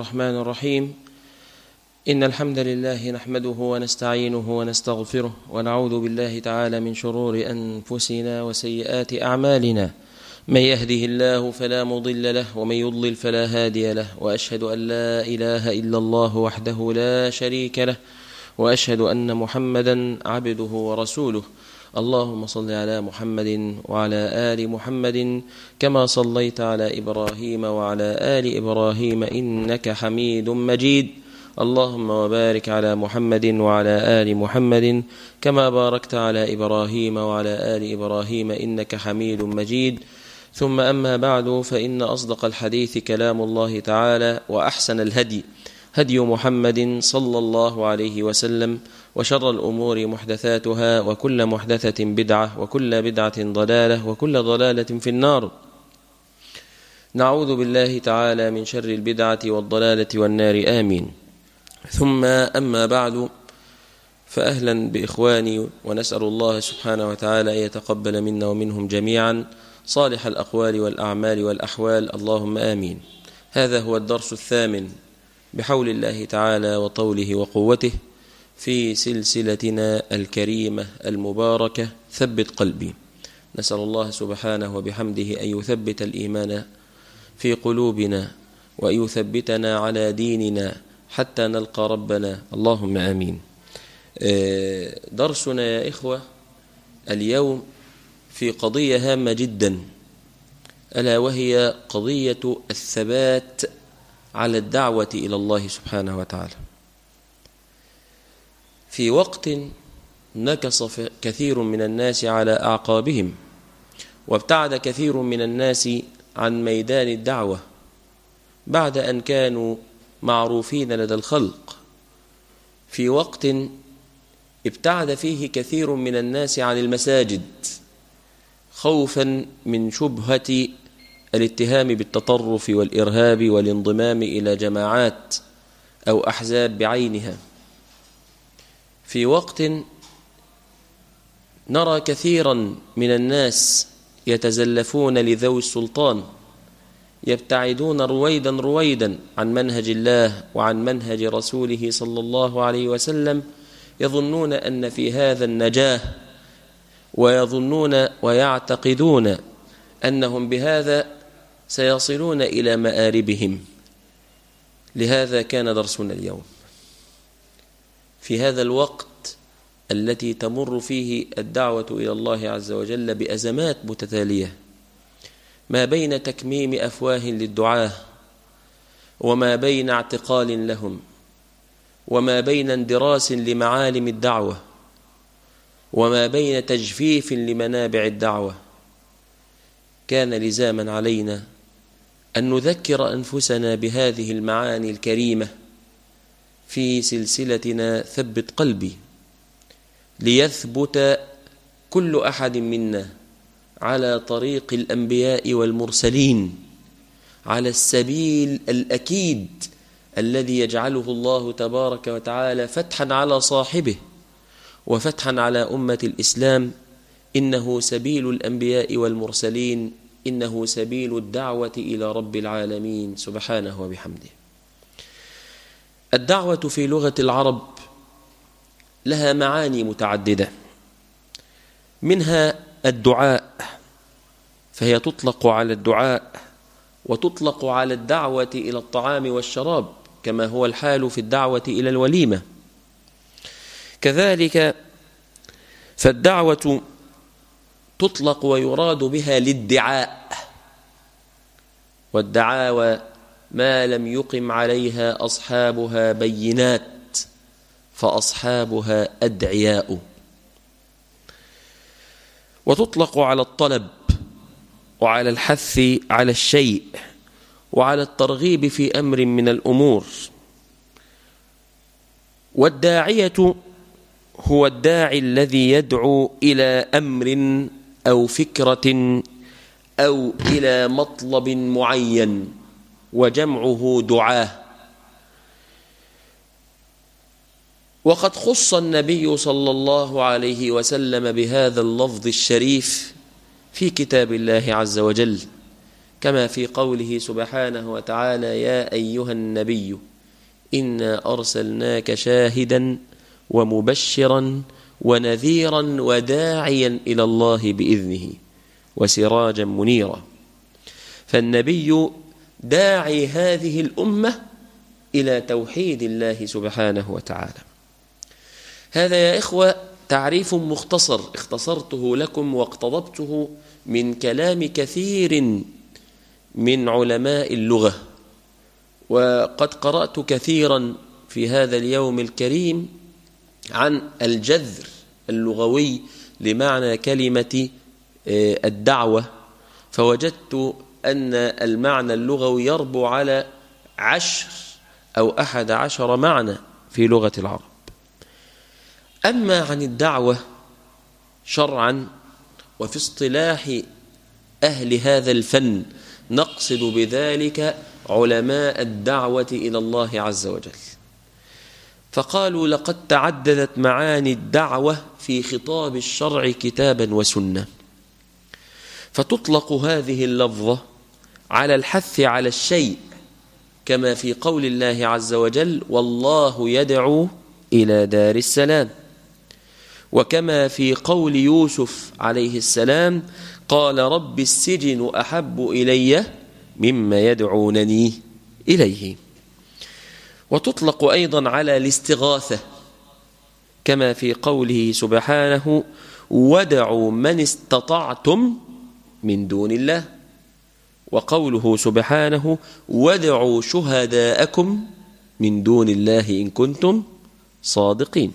الرحمن الرحيم إن الحمد لله نحمده ونستعينه ونستغفره ونعوذ بالله تعالى من شرور أنفسنا وسيئات أعمالنا من يهده الله فلا مضل له ومن يضلل فلا هادي له وأشهد أن لا إله إلا الله وحده لا شريك له وأشهد أن محمدا عبده ورسوله اللهم صل على محمد وعلى آل محمد كما صليت على إبراهيم وعلى آل إبراهيم إنك حميد مجيد اللهم وبارك على محمد وعلى آل محمد كما باركت على إبراهيم وعلى آل إبراهيم إنك حميد مجيد ثم أما بعد فإن أصدق الحديث كلام الله تعالى وأحسن الهدي هدي محمد صلى الله عليه وسلم وشر الأمور محدثاتها وكل محدثة بدعة وكل بدعة ضلالة وكل ضلالة في النار نعوذ بالله تعالى من شر البدعة والضلالة والنار آمين ثم أما بعد فأهلا بإخواني ونسأل الله سبحانه وتعالى أن يتقبل منا ومنهم جميعا صالح الأقوال والأعمال والأحوال اللهم آمين هذا هو الدرس الثامن بحول الله تعالى وطوله وقوته في سلسلتنا الكريمة المباركة ثبت قلبي نسأل الله سبحانه وبحمده أن يثبت الإيمان في قلوبنا وأن يثبتنا على ديننا حتى نلقى ربنا اللهم آمين درسنا يا إخوة اليوم في قضية هامة جدا ألا وهي قضية الثبات على الدعوة إلى الله سبحانه وتعالى في وقت نكص كثير من الناس على أعقابهم وابتعد كثير من الناس عن ميدان الدعوة بعد أن كانوا معروفين لدى الخلق في وقت ابتعد فيه كثير من الناس عن المساجد خوفا من شبهة الاتهام بالتطرف والإرهاب والانضمام إلى جماعات أو أحزاب بعينها في وقت نرى كثيرا من الناس يتزلفون لذوي السلطان يبتعدون رويدا رويدا عن منهج الله وعن منهج رسوله صلى الله عليه وسلم يظنون أن في هذا النجاه ويظنون ويعتقدون أنهم بهذا سيصلون إلى مآربهم لهذا كان درسنا اليوم في هذا الوقت التي تمر فيه الدعوة إلى الله عز وجل بأزمات متتالية ما بين تكميم أفواه للدعاة وما بين اعتقال لهم وما بين اندراس لمعالم الدعوة وما بين تجفيف لمنابع الدعوة كان لزاما علينا أن نذكر أنفسنا بهذه المعاني الكريمة في سلسلتنا ثبت قلبي ليثبت كل أحد منا على طريق الأنبياء والمرسلين على السبيل الأكيد الذي يجعله الله تبارك وتعالى فتحا على صاحبه وفتحا على أمة الإسلام إنه سبيل الأنبياء والمرسلين إنه سبيل الدعوة إلى رب العالمين سبحانه وبحمده الدعوة في لغة العرب لها معاني متعددة منها الدعاء فهي تطلق على الدعاء وتطلق على الدعوة إلى الطعام والشراب كما هو الحال في الدعوة إلى الوليمة كذلك فالدعوة تطلق ويراد بها للدعاء والدعاوى ما لم يقم عليها أصحابها بينات فأصحابها أدعياء وتطلق على الطلب وعلى الحث على الشيء وعلى الترغيب في أمر من الأمور والداعية هو الداعي الذي يدعو إلى أمر أو فكرة أو إلى مطلب معين وجمعه دعاه وقد خص النبي صلى الله عليه وسلم بهذا اللفظ الشريف في كتاب الله عز وجل كما في قوله سبحانه وتعالى يا أيها النبي إنا أرسلناك شاهدا ومبشرا ونذيرا وداعيا إلى الله بإذنه وسراجا منيرا فالنبي داعي هذه الأمة إلى توحيد الله سبحانه وتعالى هذا يا إخوة تعريف مختصر اختصرته لكم واقتضبته من كلام كثير من علماء اللغة وقد قرأت كثيرا في هذا اليوم الكريم عن الجذر اللغوي لمعنى كلمة آه، الدعوة فوجدت أن المعنى اللغوي يربو على عشر أو أحد عشر معنى في لغة العرب أما عن الدعوة شرعا وفي اصطلاح أهل هذا الفن نقصد بذلك علماء الدعوة إلى الله عز وجل فقالوا لقد تعددت معاني الدعوة في خطاب الشرع كتابا وسنة فتطلق هذه اللفظة على الحث على الشيء كما في قول الله عز وجل والله يدعو إلى دار السلام وكما في قول يوسف عليه السلام قال رب السجن أحب إلي مما يدعونني إليه وتطلق أيضا على الاستغاثة كما في قوله سبحانه ودعوا من استطعتم من دون الله وقوله سبحانه ودعوا شهداءكم من دون الله إن كنتم صادقين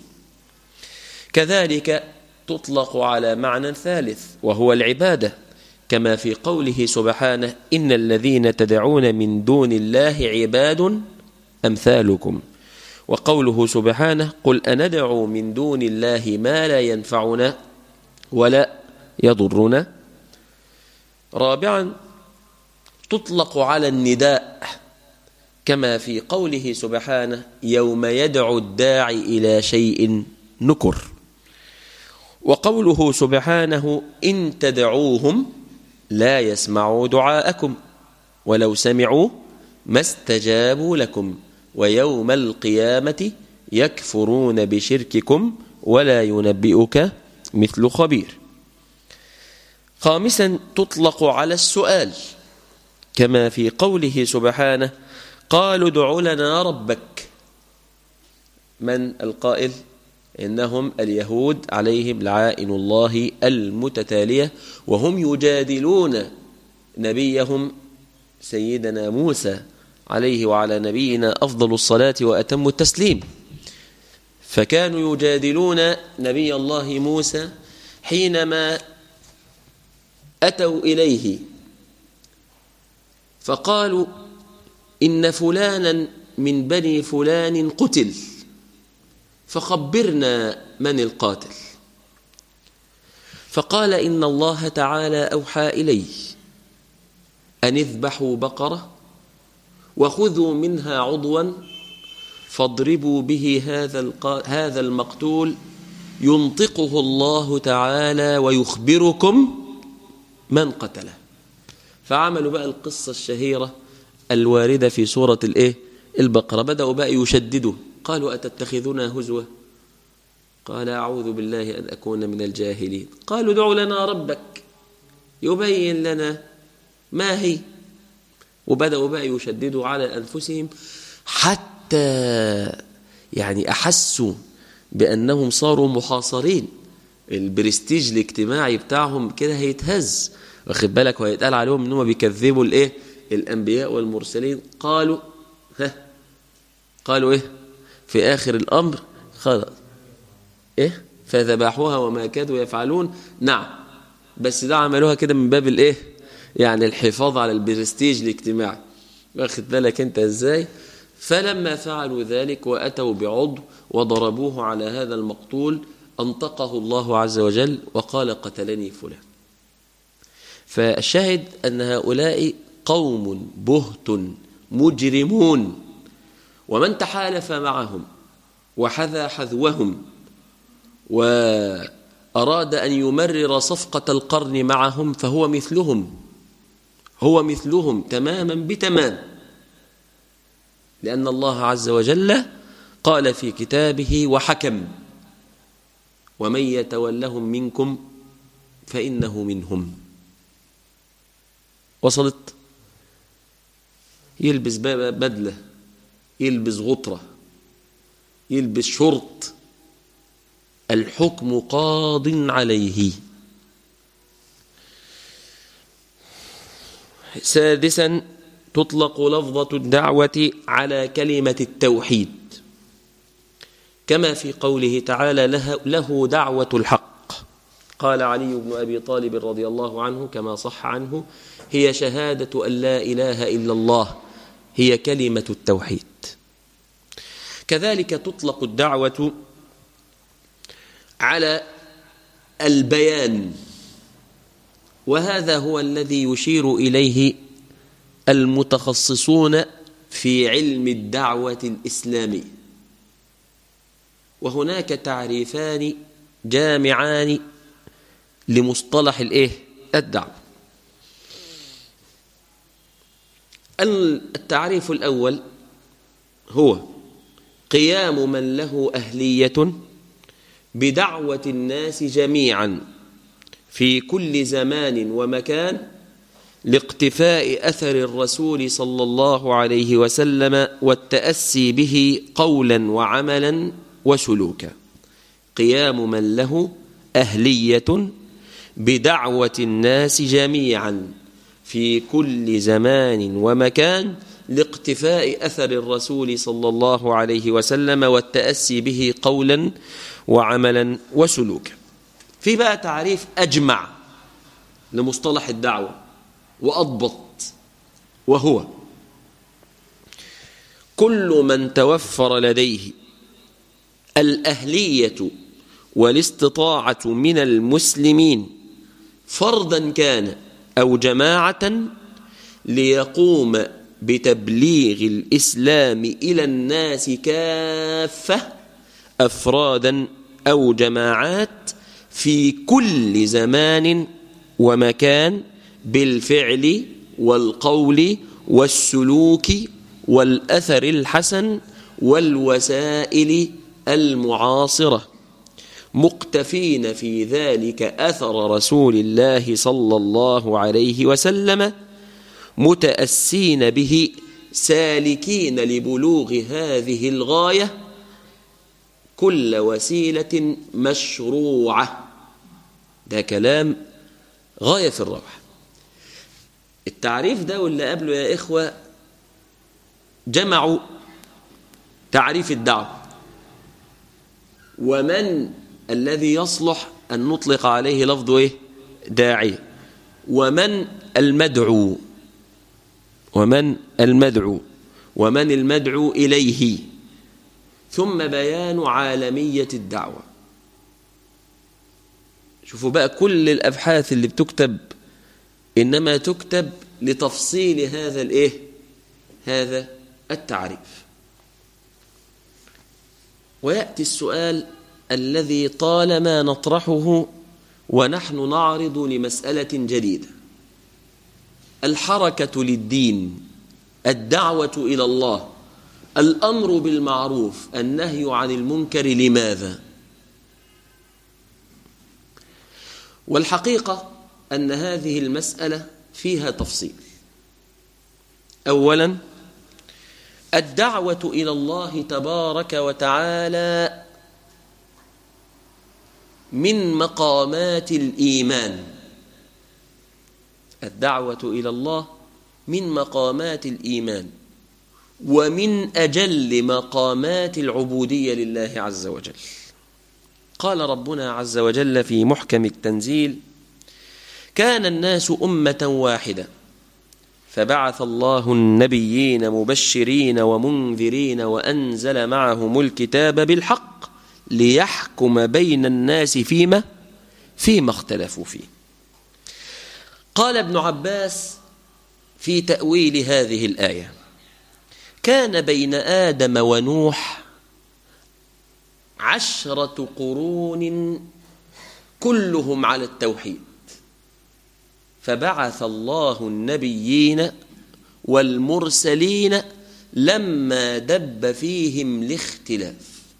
كذلك تطلق على معنى ثالث وهو العبادة كما في قوله سبحانه إن الذين تدعون من دون الله عباد أمثالكم وقوله سبحانه قل أندعو من دون الله ما لا ينفعنا ولا يضرنا رابعا تطلق على النداء كما في قوله سبحانه يوم يدعو الداعي إلى شيء نكر وقوله سبحانه إن تدعوهم لا يسمعوا دعاءكم ولو سمعوا ما استجابوا لكم ويوم القيامة يكفرون بشرككم ولا ينبئك مثل خبير خامسا تطلق على السؤال كما في قوله سبحانه قالوا ادع لنا ربك من القائل إنهم اليهود عليهم لعائن الله المتتالية وهم يجادلون نبيهم سيدنا موسى عليه وعلى نبينا أفضل الصلاة وأتم التسليم فكانوا يجادلون نبي الله موسى حينما أتوا إليه فقالوا إن فلانا من بني فلان قتل فخبرنا من القاتل فقال إن الله تعالى أوحى إلي أن اذبحوا بقرة وخذوا منها عضوا فاضربوا به هذا هذا المقتول ينطقه الله تعالى ويخبركم من قتله فعملوا بقى القصة الشهيرة الواردة في سورة الإيه؟ البقرة بدأوا بقى يشددوا قالوا أتتخذنا هزوة قال أعوذ بالله أن أكون من الجاهلين قالوا دعوا لنا ربك يبين لنا ما هي وبدأوا بقى يشددوا على أنفسهم حتى يعني أحسوا بأنهم صاروا محاصرين البرستيج الاجتماعي بتاعهم كده هيتهز واخد بالك وهيتقال عليهم انهم بيكذبوا الايه الانبياء والمرسلين قالوا ها قالوا ايه في اخر الامر خلاص ايه فذبحوها وما كادوا يفعلون نعم بس ده عملوها كده من باب الايه يعني الحفاظ على البرستيج الاجتماعي واخد بالك انت ازاي فلما فعلوا ذلك واتوا بعضو وضربوه على هذا المقتول انطقه الله عز وجل وقال قتلني فلان فالشاهد أن هؤلاء قوم بهت مجرمون ومن تحالف معهم وحذا حذوهم وأراد أن يمرر صفقة القرن معهم فهو مثلهم هو مثلهم تماما بتمام لأن الله عز وجل قال في كتابه وحكم ومن يتولهم منكم فإنه منهم وصلت يلبس بدلة يلبس غطرة يلبس شرط الحكم قاض عليه سادسا تطلق لفظة الدعوة على كلمة التوحيد كما في قوله تعالى له دعوة الحق قال علي بن أبي طالب رضي الله عنه كما صح عنه هي شهادة أن لا إله إلا الله هي كلمة التوحيد كذلك تطلق الدعوة على البيان وهذا هو الذي يشير إليه المتخصصون في علم الدعوة الإسلامي وهناك تعريفان جامعان لمصطلح الايه الدعوة التعريف الأول هو قيام من له أهلية بدعوة الناس جميعا في كل زمان ومكان لاقتفاء أثر الرسول صلى الله عليه وسلم والتأسي به قولا وعملا وسلوكا قيام من له أهلية بدعوة الناس جميعا في كل زمان ومكان لاقتفاء أثر الرسول صلى الله عليه وسلم والتأسي به قولا وعملا وسلوكا في بقى تعريف أجمع لمصطلح الدعوة وأضبط وهو كل من توفر لديه الأهلية والاستطاعة من المسلمين فردا كان أو جماعة ليقوم بتبليغ الإسلام إلى الناس كافة أفرادا أو جماعات في كل زمان ومكان بالفعل والقول والسلوك والأثر الحسن والوسائل المعاصرة مقتفين في ذلك أثر رسول الله صلى الله عليه وسلم متأسين به سالكين لبلوغ هذه الغاية كل وسيلة مشروعة ده كلام غاية في الروعة التعريف ده واللي قبله يا إخوة جمعوا تعريف الدعوة ومن الذي يصلح أن نطلق عليه لفظ إيه؟ داعي ومن المدعو ومن المدعو ومن المدعو إليه ثم بيان عالمية الدعوة شوفوا بقى كل الأبحاث اللي بتكتب إنما تكتب لتفصيل هذا الإيه؟ هذا التعريف ويأتي السؤال الذي طالما نطرحه ونحن نعرض لمسألة جديدة الحركة للدين الدعوة إلى الله الأمر بالمعروف النهي عن المنكر لماذا؟ والحقيقة أن هذه المسألة فيها تفصيل أولا الدعوة إلى الله تبارك وتعالى من مقامات الإيمان الدعوة إلى الله من مقامات الإيمان ومن أجل مقامات العبودية لله عز وجل قال ربنا عز وجل في محكم التنزيل كان الناس أمة واحدة فبعث الله النبيين مبشرين ومنذرين وأنزل معهم الكتاب بالحق ليحكم بين الناس فيما فيما اختلفوا فيه قال ابن عباس في تأويل هذه الآية كان بين آدم ونوح عشرة قرون كلهم على التوحيد فبعث الله النبيين والمرسلين لما دب فيهم الاختلاف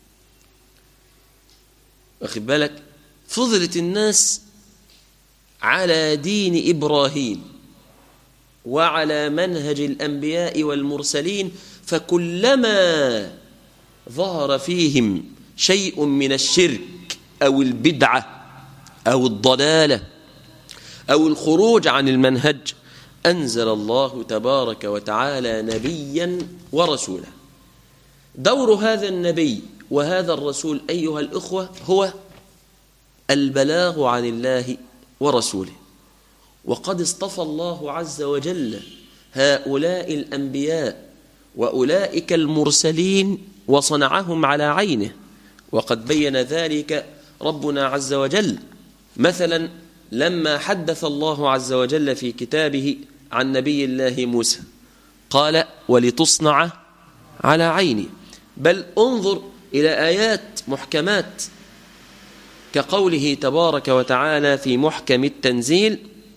واخد بالك فضلت الناس على دين إبراهيم وعلى منهج الأنبياء والمرسلين فكلما ظهر فيهم شيء من الشرك أو البدعة أو الضلالة أو الخروج عن المنهج أنزل الله تبارك وتعالى نبيا ورسولا دور هذا النبي وهذا الرسول أيها الإخوة هو البلاغ عن الله ورسوله وقد اصطفى الله عز وجل هؤلاء الأنبياء وأولئك المرسلين وصنعهم على عينه وقد بين ذلك ربنا عز وجل مثلا لما حدث الله عز وجل في كتابه عن نبي الله موسى قال ولتصنع على عيني بل انظر إلى آيات محكمات كقوله تبارك وتعالى في محكم التنزيل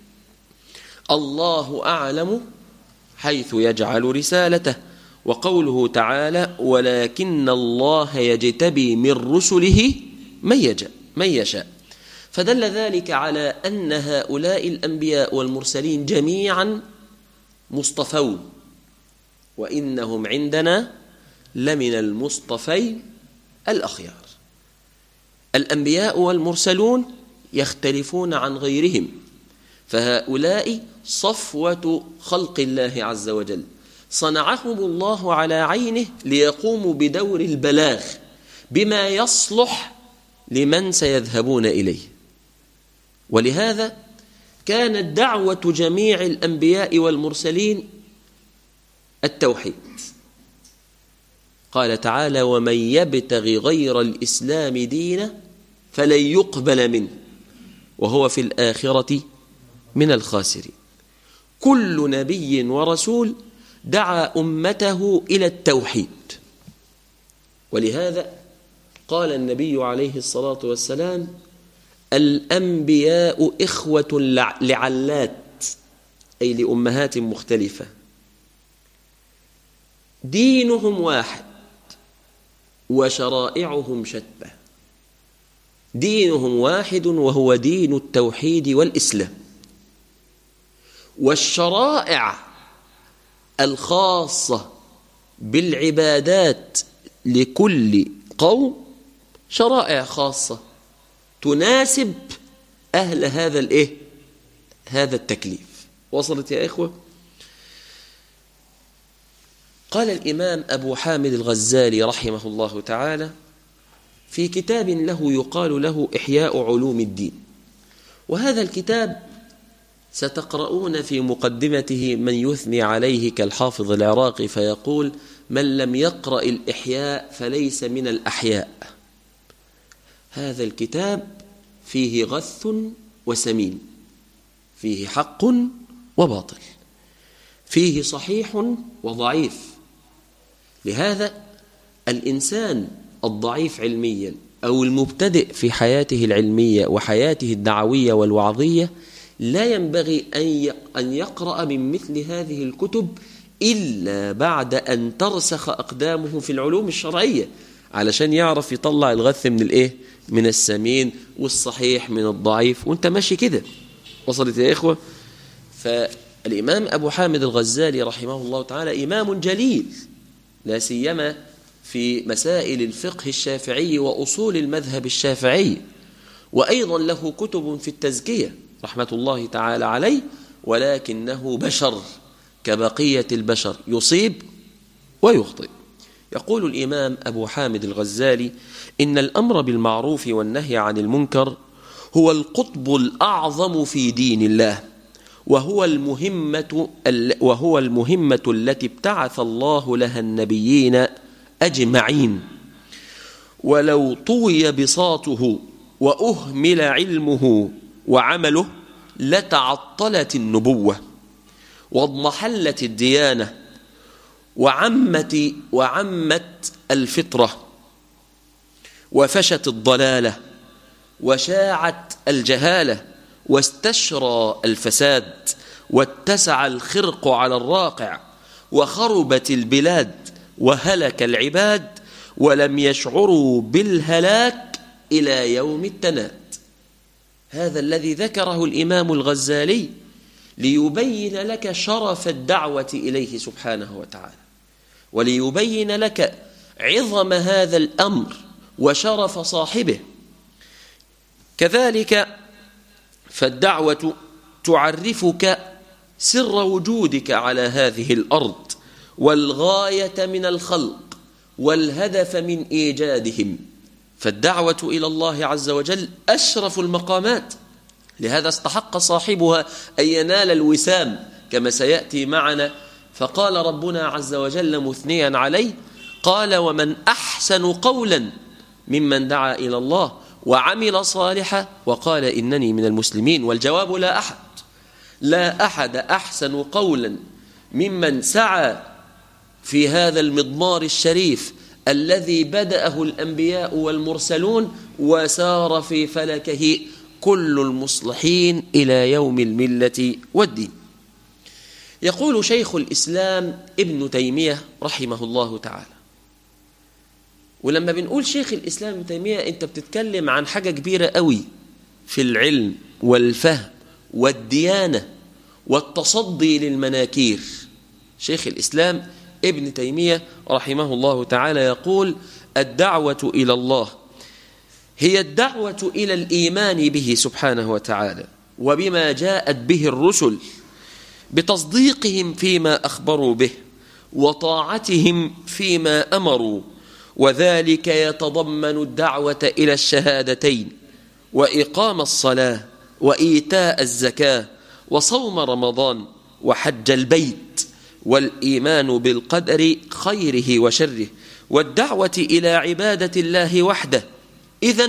الله أعلم حيث يجعل رسالته وقوله تعالى ولكن الله يجتبي من رسله من يجاء من يشاء فدل ذلك على أن هؤلاء الأنبياء والمرسلين جميعا مصطفون وإنهم عندنا لمن المصطفين الأخيار الأنبياء والمرسلون يختلفون عن غيرهم فهؤلاء صفوة خلق الله عز وجل صنعهم الله على عينه ليقوموا بدور البلاغ بما يصلح لمن سيذهبون إليه ولهذا كانت دعوة جميع الأنبياء والمرسلين التوحيد قال تعالى ومن يبتغي غير الإسلام دينا فلن يقبل منه وهو في الآخرة من الخاسرين كل نبي ورسول دعا أمته إلى التوحيد ولهذا قال النبي عليه الصلاة والسلام الأنبياء إخوة لعلات أي لأمهات مختلفة دينهم واحد وشرائعهم شتى دينهم واحد وهو دين التوحيد والإسلام والشرائع الخاصة بالعبادات لكل قوم شرائع خاصة تناسب أهل هذا الإيه؟ هذا التكليف وصلت يا إخوة قال الإمام أبو حامد الغزالي رحمه الله تعالى في كتاب له يقال له إحياء علوم الدين وهذا الكتاب ستقرؤون في مقدمته من يثني عليه كالحافظ العراقي فيقول من لم يقرأ الإحياء فليس من الأحياء هذا الكتاب فيه غث وسمين فيه حق وباطل فيه صحيح وضعيف لهذا الإنسان الضعيف علميا أو المبتدئ في حياته العلمية وحياته الدعوية والوعظية لا ينبغي أن يقرأ من مثل هذه الكتب إلا بعد أن ترسخ أقدامه في العلوم الشرعية علشان يعرف يطلع الغث من الإيه؟ من السمين والصحيح من الضعيف وانت ماشي كده وصلت يا إخوة فالإمام أبو حامد الغزالي رحمه الله تعالى إمام جليل لا سيما في مسائل الفقه الشافعي وأصول المذهب الشافعي وأيضا له كتب في التزكية رحمة الله تعالى عليه ولكنه بشر كبقية البشر يصيب ويخطئ يقول الإمام أبو حامد الغزالي إن الأمر بالمعروف والنهي عن المنكر هو القطب الأعظم في دين الله وهو المهمة وهو المهمة التي ابتعث الله لها النبيين أجمعين ولو طوي بساطه وأهمل علمه وعمله لتعطلت النبوة واضمحلت الديانة وعمت وعمت الفطرة وفشت الضلالة وشاعت الجهالة واستشرى الفساد واتسع الخرق على الراقع وخربت البلاد وهلك العباد ولم يشعروا بالهلاك إلى يوم التناد هذا الذي ذكره الإمام الغزالي ليبين لك شرف الدعوة إليه سبحانه وتعالى وليبين لك عظم هذا الأمر وشرف صاحبه كذلك فالدعوة تعرفك سر وجودك على هذه الأرض والغاية من الخلق والهدف من إيجادهم فالدعوة إلى الله عز وجل أشرف المقامات لهذا استحق صاحبها أن ينال الوسام كما سيأتي معنا فقال ربنا عز وجل مثنيا عليه قال ومن أحسن قولا ممن دعا إلى الله وعمل صالحا وقال إنني من المسلمين والجواب لا أحد لا أحد أحسن قولا ممن سعى في هذا المضمار الشريف الذي بدأه الأنبياء والمرسلون وسار في فلكه كل المصلحين إلى يوم الملة والدين يقول شيخ الإسلام ابن تيمية رحمه الله تعالى ولما بنقول شيخ الإسلام ابن تيمية أنت بتتكلم عن حاجة كبيرة قوي في العلم والفهم والديانة والتصدي للمناكير شيخ الإسلام ابن تيمية رحمه الله تعالى يقول الدعوة إلى الله هي الدعوة إلى الإيمان به سبحانه وتعالى وبما جاءت به الرسل بتصديقهم فيما أخبروا به وطاعتهم فيما أمروا وذلك يتضمن الدعوة إلى الشهادتين وإقام الصلاة وإيتاء الزكاة وصوم رمضان وحج البيت والإيمان بالقدر خيره وشره والدعوة إلى عبادة الله وحده إذا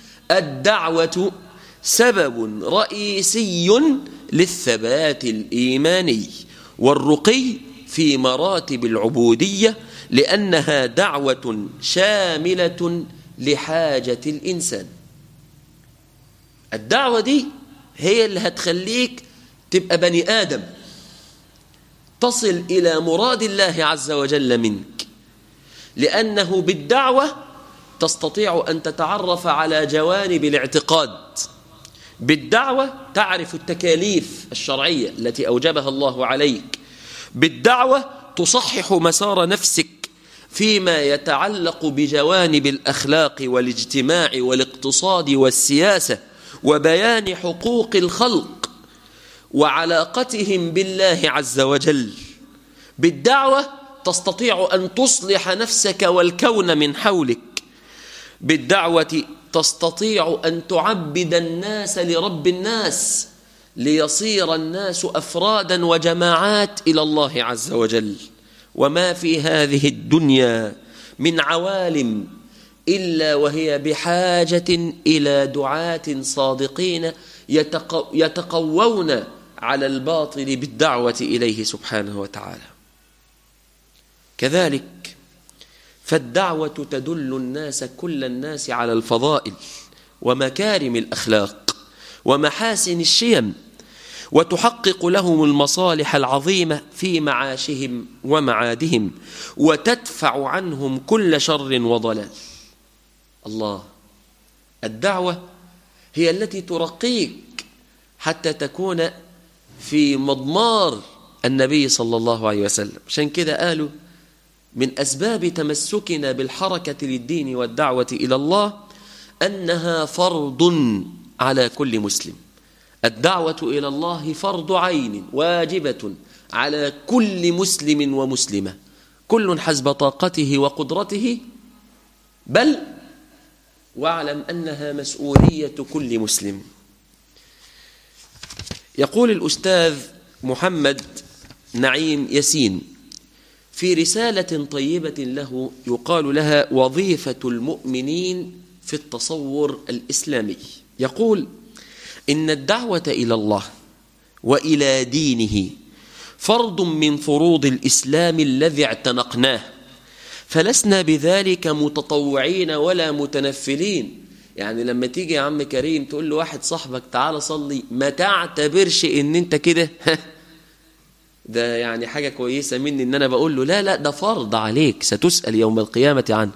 الدعوة سبب رئيسي للثبات الإيماني والرقي في مراتب العبودية لأنها دعوة شاملة لحاجة الإنسان الدعوة دي هي اللي هتخليك تبقى بني آدم تصل إلى مراد الله عز وجل منك لأنه بالدعوة تستطيع أن تتعرف على جوانب الاعتقاد بالدعوة تعرف التكاليف الشرعية التي أوجبها الله عليك بالدعوة تصحح مسار نفسك فيما يتعلق بجوانب الأخلاق والاجتماع والاقتصاد والسياسة وبيان حقوق الخلق وعلاقتهم بالله عز وجل بالدعوة تستطيع أن تصلح نفسك والكون من حولك بالدعوة تستطيع أن تعبد الناس لرب الناس ليصير الناس أفرادا وجماعات إلى الله عز وجل وما في هذه الدنيا من عوالم إلا وهي بحاجة إلى دعاة صادقين يتقوون على الباطل بالدعوة إليه سبحانه وتعالى كذلك فالدعوة تدل الناس كل الناس على الفضائل ومكارم الأخلاق ومحاسن الشيم وتحقق لهم المصالح العظيمة في معاشهم ومعادهم وتدفع عنهم كل شر وضلال الله الدعوة هي التي ترقيك حتى تكون في مضمار النبي صلى الله عليه وسلم عشان كده قالوا من أسباب تمسكنا بالحركة للدين والدعوة إلى الله أنها فرض على كل مسلم الدعوة إلى الله فرض عين واجبة على كل مسلم ومسلمة كل حسب طاقته وقدرته بل واعلم أنها مسؤولية كل مسلم يقول الأستاذ محمد نعيم يسين في رسالة طيبة له يقال لها وظيفة المؤمنين في التصور الإسلامي يقول إن الدعوة إلى الله وإلى دينه فرض من فروض الإسلام الذي اعتنقناه فلسنا بذلك متطوعين ولا متنفلين يعني لما تيجي يا عم كريم تقول لواحد صاحبك تعالى صلي ما تعتبرش ان انت كده ده يعني حاجة كويسة مني ان انا بقول له لا لا ده فرض عليك ستسأل يوم القيامة عنه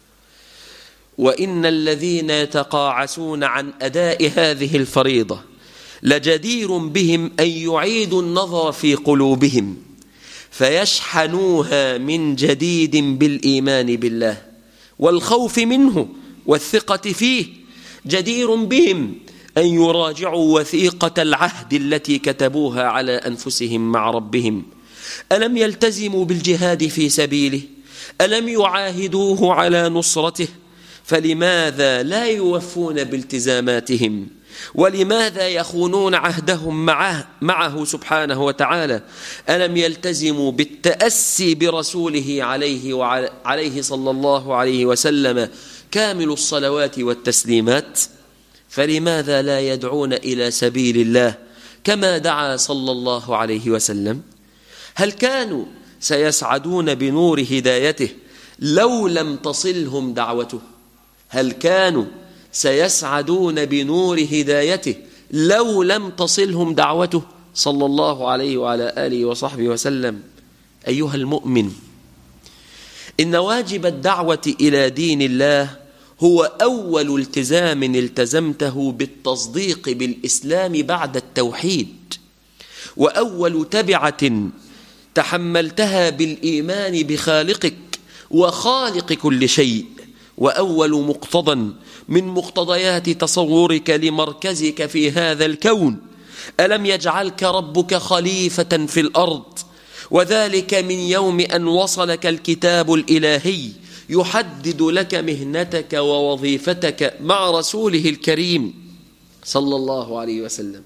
وإن الذين يتقاعسون عن أداء هذه الفريضة لجدير بهم أن يعيدوا النظر في قلوبهم فيشحنوها من جديد بالإيمان بالله والخوف منه والثقة فيه جدير بهم أن يراجعوا وثيقة العهد التي كتبوها على أنفسهم مع ربهم ألم يلتزموا بالجهاد في سبيله ألم يعاهدوه على نصرته فلماذا لا يوفون بالتزاماتهم ولماذا يخونون عهدهم معه, معه سبحانه وتعالى ألم يلتزموا بالتأسي برسوله عليه, وعليه صلى الله عليه وسلم كامل الصلوات والتسليمات فلماذا لا يدعون إلى سبيل الله كما دعا صلى الله عليه وسلم هل كانوا سيسعدون بنور هدايته لو لم تصلهم دعوته هل كانوا سيسعدون بنور هدايته لو لم تصلهم دعوته صلى الله عليه وعلى آله وصحبه وسلم أيها المؤمن إن واجب الدعوة إلى دين الله هو أول التزام التزمته بالتصديق بالإسلام بعد التوحيد وأول تبعة تحملتها بالإيمان بخالقك وخالق كل شيء وأول مقتضى من مقتضيات تصورك لمركزك في هذا الكون ألم يجعلك ربك خليفة في الأرض وذلك من يوم أن وصلك الكتاب الإلهي يحدد لك مهنتك ووظيفتك مع رسوله الكريم صلى الله عليه وسلم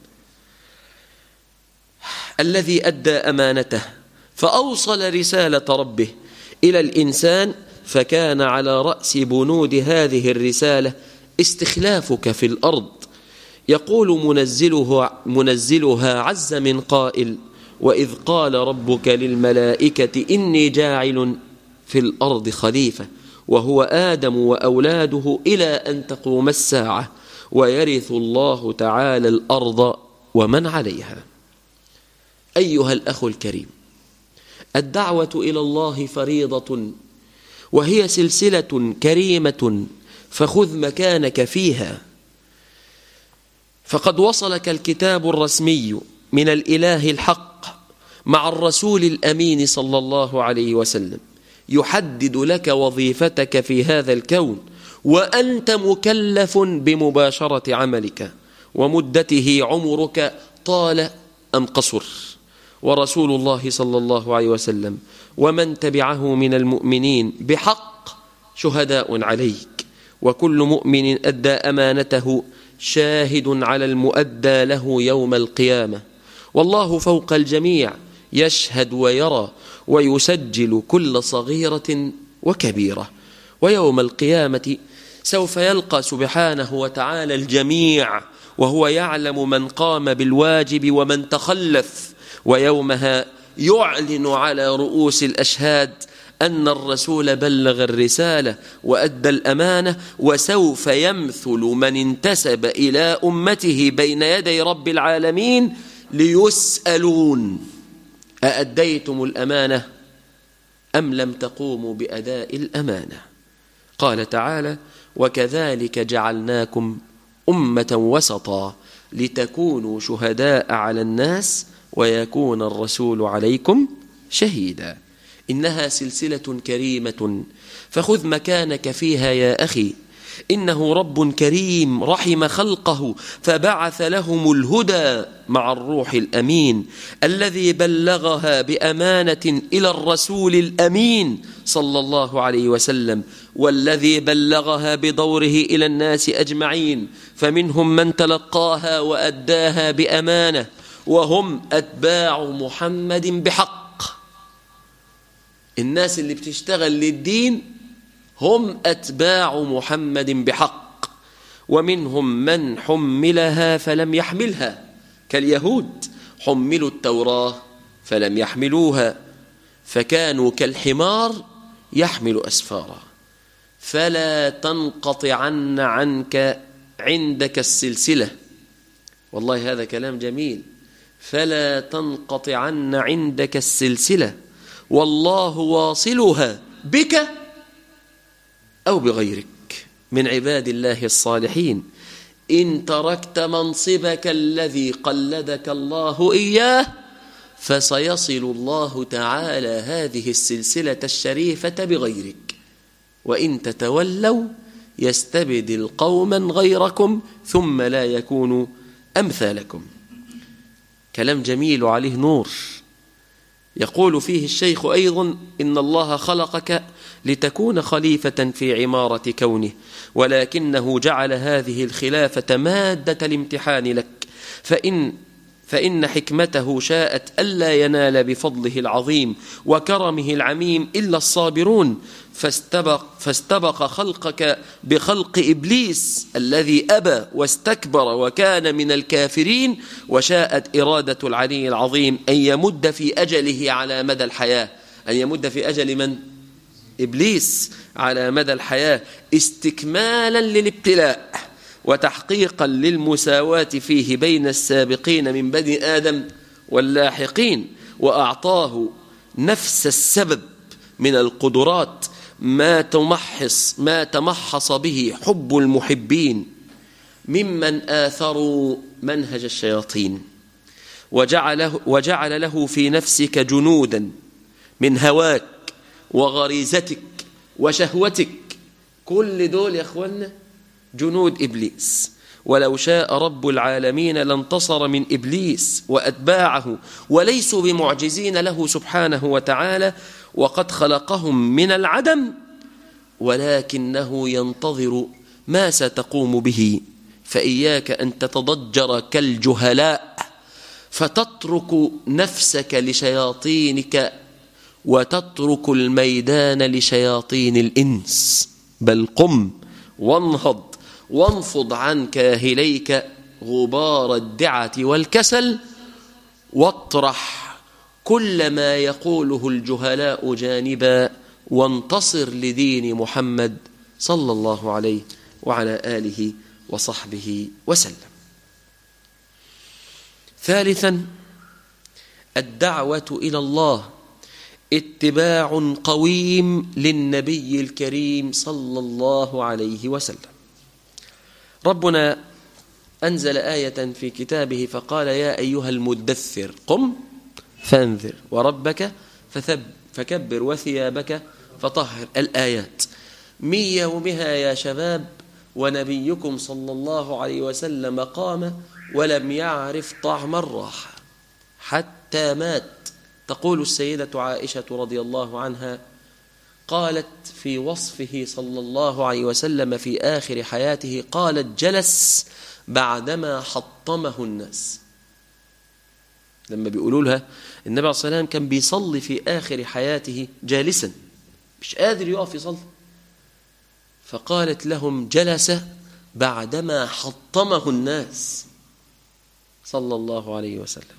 الذي أدى أمانته فأوصل رسالة ربه إلى الإنسان فكان على رأس بنود هذه الرسالة استخلافك في الأرض يقول منزله منزلها عز من قائل وإذ قال ربك للملائكة إني جاعل في الأرض خليفة وهو آدم وأولاده إلى أن تقوم الساعة ويرث الله تعالى الأرض ومن عليها أيها الأخ الكريم الدعوة إلى الله فريضة وهي سلسلة كريمة فخذ مكانك فيها فقد وصلك الكتاب الرسمي من الإله الحق مع الرسول الأمين صلى الله عليه وسلم يحدد لك وظيفتك في هذا الكون وأنت مكلف بمباشرة عملك ومدته عمرك طال أم قصر ورسول الله صلى الله عليه وسلم ومن تبعه من المؤمنين بحق شهداء عليك وكل مؤمن أدى أمانته شاهد على المؤدى له يوم القيامة والله فوق الجميع يشهد ويرى ويسجل كل صغيرة وكبيرة ويوم القيامة سوف يلقى سبحانه وتعالى الجميع وهو يعلم من قام بالواجب ومن تخلف ويومها يعلن على رؤوس الأشهاد أن الرسول بلغ الرسالة وأدى الأمانة وسوف يمثل من انتسب إلى أمته بين يدي رب العالمين ليسألون أأديتم الأمانة أم لم تقوموا بأداء الأمانة قال تعالى وكذلك جعلناكم أمة وسطا لتكونوا شهداء على الناس ويكون الرسول عليكم شهيدا إنها سلسلة كريمة فخذ مكانك فيها يا أخي إنه رب كريم رحم خلقه فبعث لهم الهدى مع الروح الأمين الذي بلغها بأمانة إلى الرسول الأمين صلى الله عليه وسلم والذي بلغها بدوره إلى الناس أجمعين فمنهم من تلقاها وأداها بأمانة وهم أتباع محمد بحق الناس اللي بتشتغل للدين هم أتباع محمد بحق ومنهم من حملها فلم يحملها كاليهود حملوا التوراة فلم يحملوها فكانوا كالحمار يحمل أسفارا فلا تنقطعن عنك عندك السلسلة والله هذا كلام جميل فلا تنقطعن عندك السلسلة والله واصلها بك أو بغيرك من عباد الله الصالحين إن تركت منصبك الذي قلدك الله إياه فسيصل الله تعالى هذه السلسلة الشريفة بغيرك وإن تتولوا يستبدل قوما غيركم ثم لا يكونوا أمثالكم كلام جميل وعليه نور يقول فيه الشيخ أيضا إن الله خلقك لتكون خليفة في عمارة كونه ولكنه جعل هذه الخلافة مادة الامتحان لك فإن فإن حكمته شاءت ألا ينال بفضله العظيم وكرمه العميم إلا الصابرون فاستبق, فاستبق خلقك بخلق إبليس الذي أبى واستكبر وكان من الكافرين وشاءت إرادة العلي العظيم أن يمد في أجله على مدى الحياة أن يمد في أجل من؟ إبليس على مدى الحياة استكمالا للابتلاء وتحقيقا للمساواة فيه بين السابقين من بني آدم واللاحقين وأعطاه نفس السبب من القدرات ما تمحص ما تمحص به حب المحبين ممن آثروا منهج الشياطين وجعله, وجعل له في نفسك جنودا من هواك وغريزتك وشهوتك كل دول يا أخوانا جنود إبليس ولو شاء رب العالمين لانتصر من إبليس وأتباعه وليسوا بمعجزين له سبحانه وتعالى وقد خلقهم من العدم ولكنه ينتظر ما ستقوم به فإياك أن تتضجر كالجهلاء فتترك نفسك لشياطينك وتترك الميدان لشياطين الإنس بل قم وانهض وانفض عن كاهليك غبار الدعة والكسل واطرح كل ما يقوله الجهلاء جانبا وانتصر لدين محمد صلى الله عليه وعلى آله وصحبه وسلم ثالثا الدعوة إلى الله اتباع قويم للنبي الكريم صلى الله عليه وسلم ربنا أنزل آية في كتابه فقال يا أيها المدثر قم فانذر وربك فثب فكبر وثيابك فطهر الآيات من يومها يا شباب ونبيكم صلى الله عليه وسلم قام ولم يعرف طعم الراحة حتى مات تقول السيدة عائشة رضي الله عنها قالت في وصفه صلى الله عليه وسلم في آخر حياته قالت جلس بعدما حطمه الناس لما بيقولوا لها النبي عليه الصلاة والسلام كان بيصلي في آخر حياته جالسا مش قادر يقف يصلي فقالت لهم جلس بعدما حطمه الناس صلى الله عليه وسلم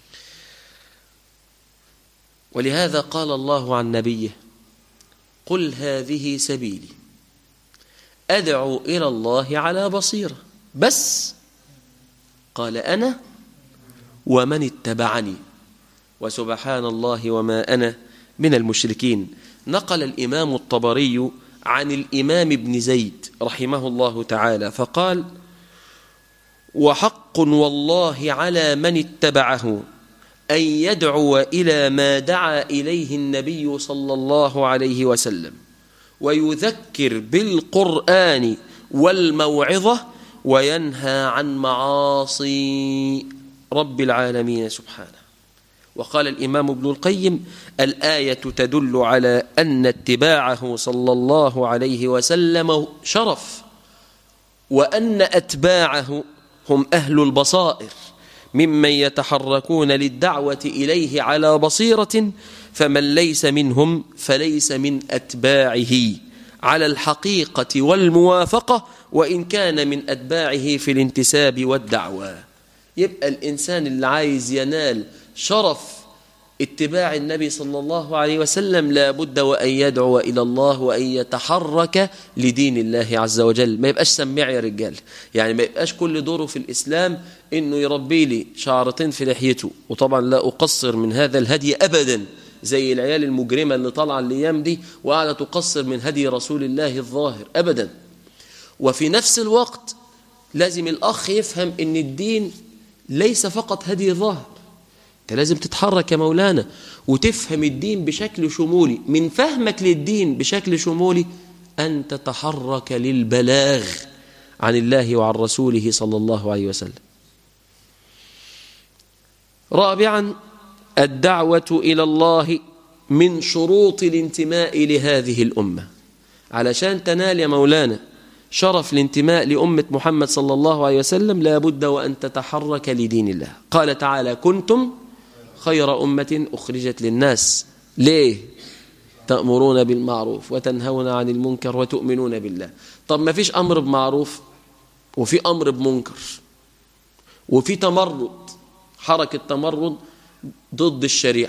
ولهذا قال الله عن نبيه قل هذه سبيلي أدعو إلى الله على بصيرة بس قال أنا ومن اتبعني وسبحان الله وما أنا من المشركين نقل الإمام الطبري عن الإمام ابن زيد رحمه الله تعالى فقال وحق والله على من اتبعه أن يدعو إلى ما دعا إليه النبي صلى الله عليه وسلم ويذكر بالقرآن والموعظة وينهى عن معاصي رب العالمين سبحانه وقال الإمام ابن القيم الآية تدل على أن اتباعه صلى الله عليه وسلم شرف وأن أتباعه هم أهل البصائر ممن يتحركون للدعوة إليه على بصيرة فمن ليس منهم فليس من أتباعه على الحقيقة والموافقة وإن كان من أتباعه في الانتساب والدعوة يبقى الإنسان اللي عايز ينال شرف اتباع النبي صلى الله عليه وسلم لا بد وأن يدعو إلى الله وأن يتحرك لدين الله عز وجل ما يبقاش سميع يا رجال يعني ما يبقاش كل دوره في الإسلام إنه يربي لي شعرتين في لحيته وطبعا لا أقصر من هذا الهدي أبدا زي العيال المجرمة اللي طالعة الأيام دي وقاعدة تقصر من هدي رسول الله الظاهر أبدا وفي نفس الوقت لازم الأخ يفهم إن الدين ليس فقط هدي ظاهر انت لازم تتحرك يا مولانا وتفهم الدين بشكل شمولي من فهمك للدين بشكل شمولي أن تتحرك للبلاغ عن الله وعن رسوله صلى الله عليه وسلم رابعا الدعوة إلى الله من شروط الانتماء لهذه الأمة علشان تنال يا مولانا شرف الانتماء لأمة محمد صلى الله عليه وسلم لا بد وأن تتحرك لدين الله قال تعالى كنتم خير أمة أخرجت للناس ليه تأمرون بالمعروف وتنهون عن المنكر وتؤمنون بالله طب ما فيش أمر بمعروف وفي أمر بمنكر وفي تمرد حركة تمرد ضد الشريعة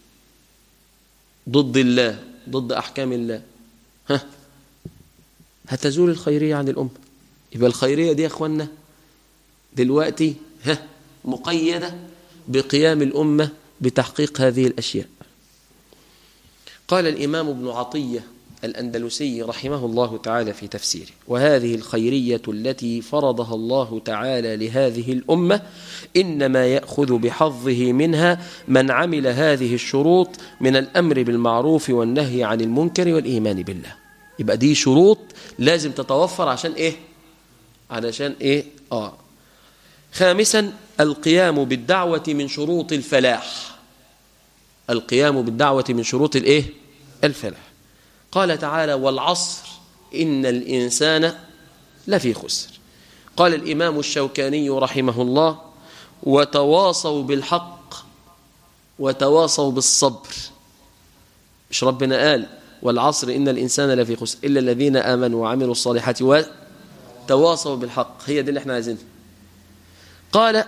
ضد الله ضد أحكام الله ها هتزول الخيرية عن الأمة يبقى الخيرية دي يا أخوانا دلوقتي ها مقيدة بقيام الأمة بتحقيق هذه الأشياء قال الإمام ابن عطية الأندلسي رحمه الله تعالى في تفسيره وهذه الخيرية التي فرضها الله تعالى لهذه الأمة إنما يأخذ بحظه منها من عمل هذه الشروط من الأمر بالمعروف والنهي عن المنكر والإيمان بالله يبقى دي شروط لازم تتوفر عشان إيه علشان إيه آه خامسا القيام بالدعوة من شروط الفلاح القيام بالدعوة من شروط الإيه الفلاح قال تعالى والعصر إن الإنسان لفي خسر قال الإمام الشوكاني رحمه الله وتواصوا بالحق وتواصوا بالصبر مش ربنا قال والعصر إن الإنسان لفي خسر إلا الذين آمنوا وعملوا الصالحات وتواصوا بالحق هي دي اللي احنا عايزينها قال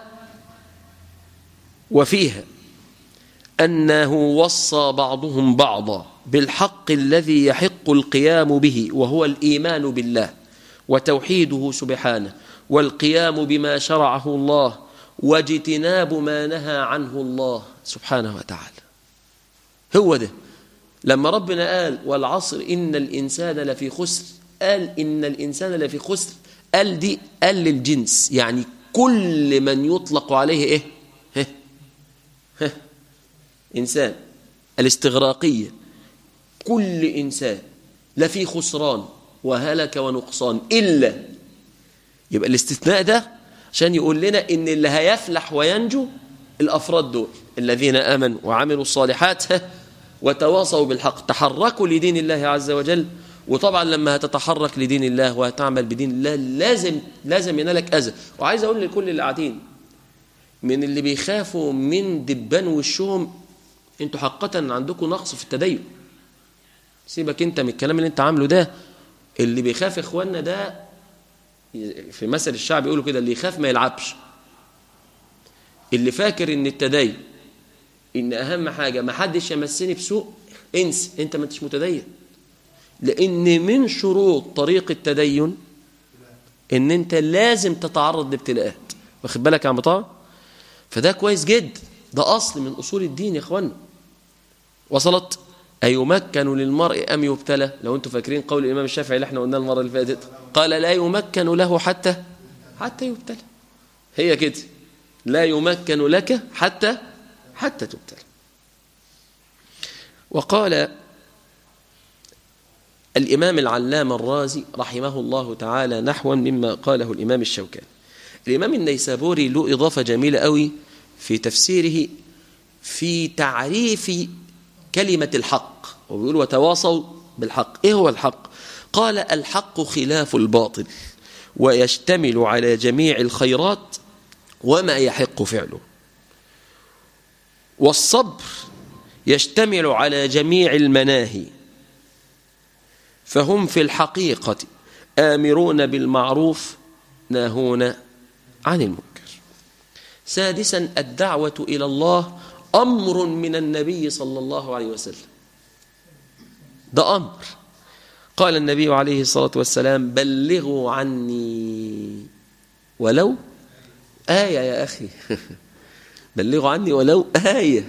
وفيها أنه وصى بعضهم بعضا بالحق الذي يحق القيام به وهو الإيمان بالله وتوحيده سبحانه والقيام بما شرعه الله واجتناب ما نهى عنه الله سبحانه وتعالى هو ده لما ربنا قال والعصر إن الإنسان لفي خسر قال إن الإنسان لفي خسر قال دي قال للجنس يعني كل من يطلق عليه إيه ها ها إنسان الاستغراقية كل إنسان لفي خسران وهلك ونقصان إلا يبقى الاستثناء ده عشان يقول لنا إن اللي هيفلح وينجو الأفراد دول الذين آمنوا وعملوا الصالحات وتواصوا بالحق تحركوا لدين الله عز وجل وطبعا لما هتتحرك لدين الله وهتعمل بدين الله لازم لازم ينالك أذى وعايز أقول لكل اللي قاعدين من اللي بيخافوا من دبان وشهم انتوا حقا عندكم نقص في التدين سيبك انت من الكلام اللي انت عامله ده اللي بيخاف اخواننا ده في مثل الشعب يقولوا كده اللي يخاف ما يلعبش اللي فاكر ان التدين ان اهم حاجه ما حدش يمسني بسوء انس انت ما انتش متدين لان من شروط طريق التدين ان انت لازم تتعرض لابتلاءات واخد بالك يا عم طه فده كويس جدا ده اصل من اصول الدين يا اخوانا وصلت أيمكن للمرء أم يبتلى لو أنتم فاكرين قول الإمام الشافعي اللي احنا قلناه المرة اللي فاتت قال لا يمكن له حتى حتى يبتلى هي كده لا يمكن لك حتى حتى تبتلى وقال الإمام العلام الرازي رحمه الله تعالى نحوا مما قاله الإمام الشوكاني الإمام النيسابوري له إضافة جميلة قوي في تفسيره في تعريف كلمة الحق وبيقول وتواصوا بالحق إيه هو الحق قال الحق خلاف الباطل ويشتمل على جميع الخيرات وما يحق فعله والصبر يشتمل على جميع المناهي فهم في الحقيقة آمرون بالمعروف ناهون عن المنكر سادسا الدعوة إلى الله أمر من النبي صلى الله عليه وسلم ده أمر قال النبي عليه الصلاة والسلام بلغوا عني ولو آية يا أخي بلغوا عني ولو آية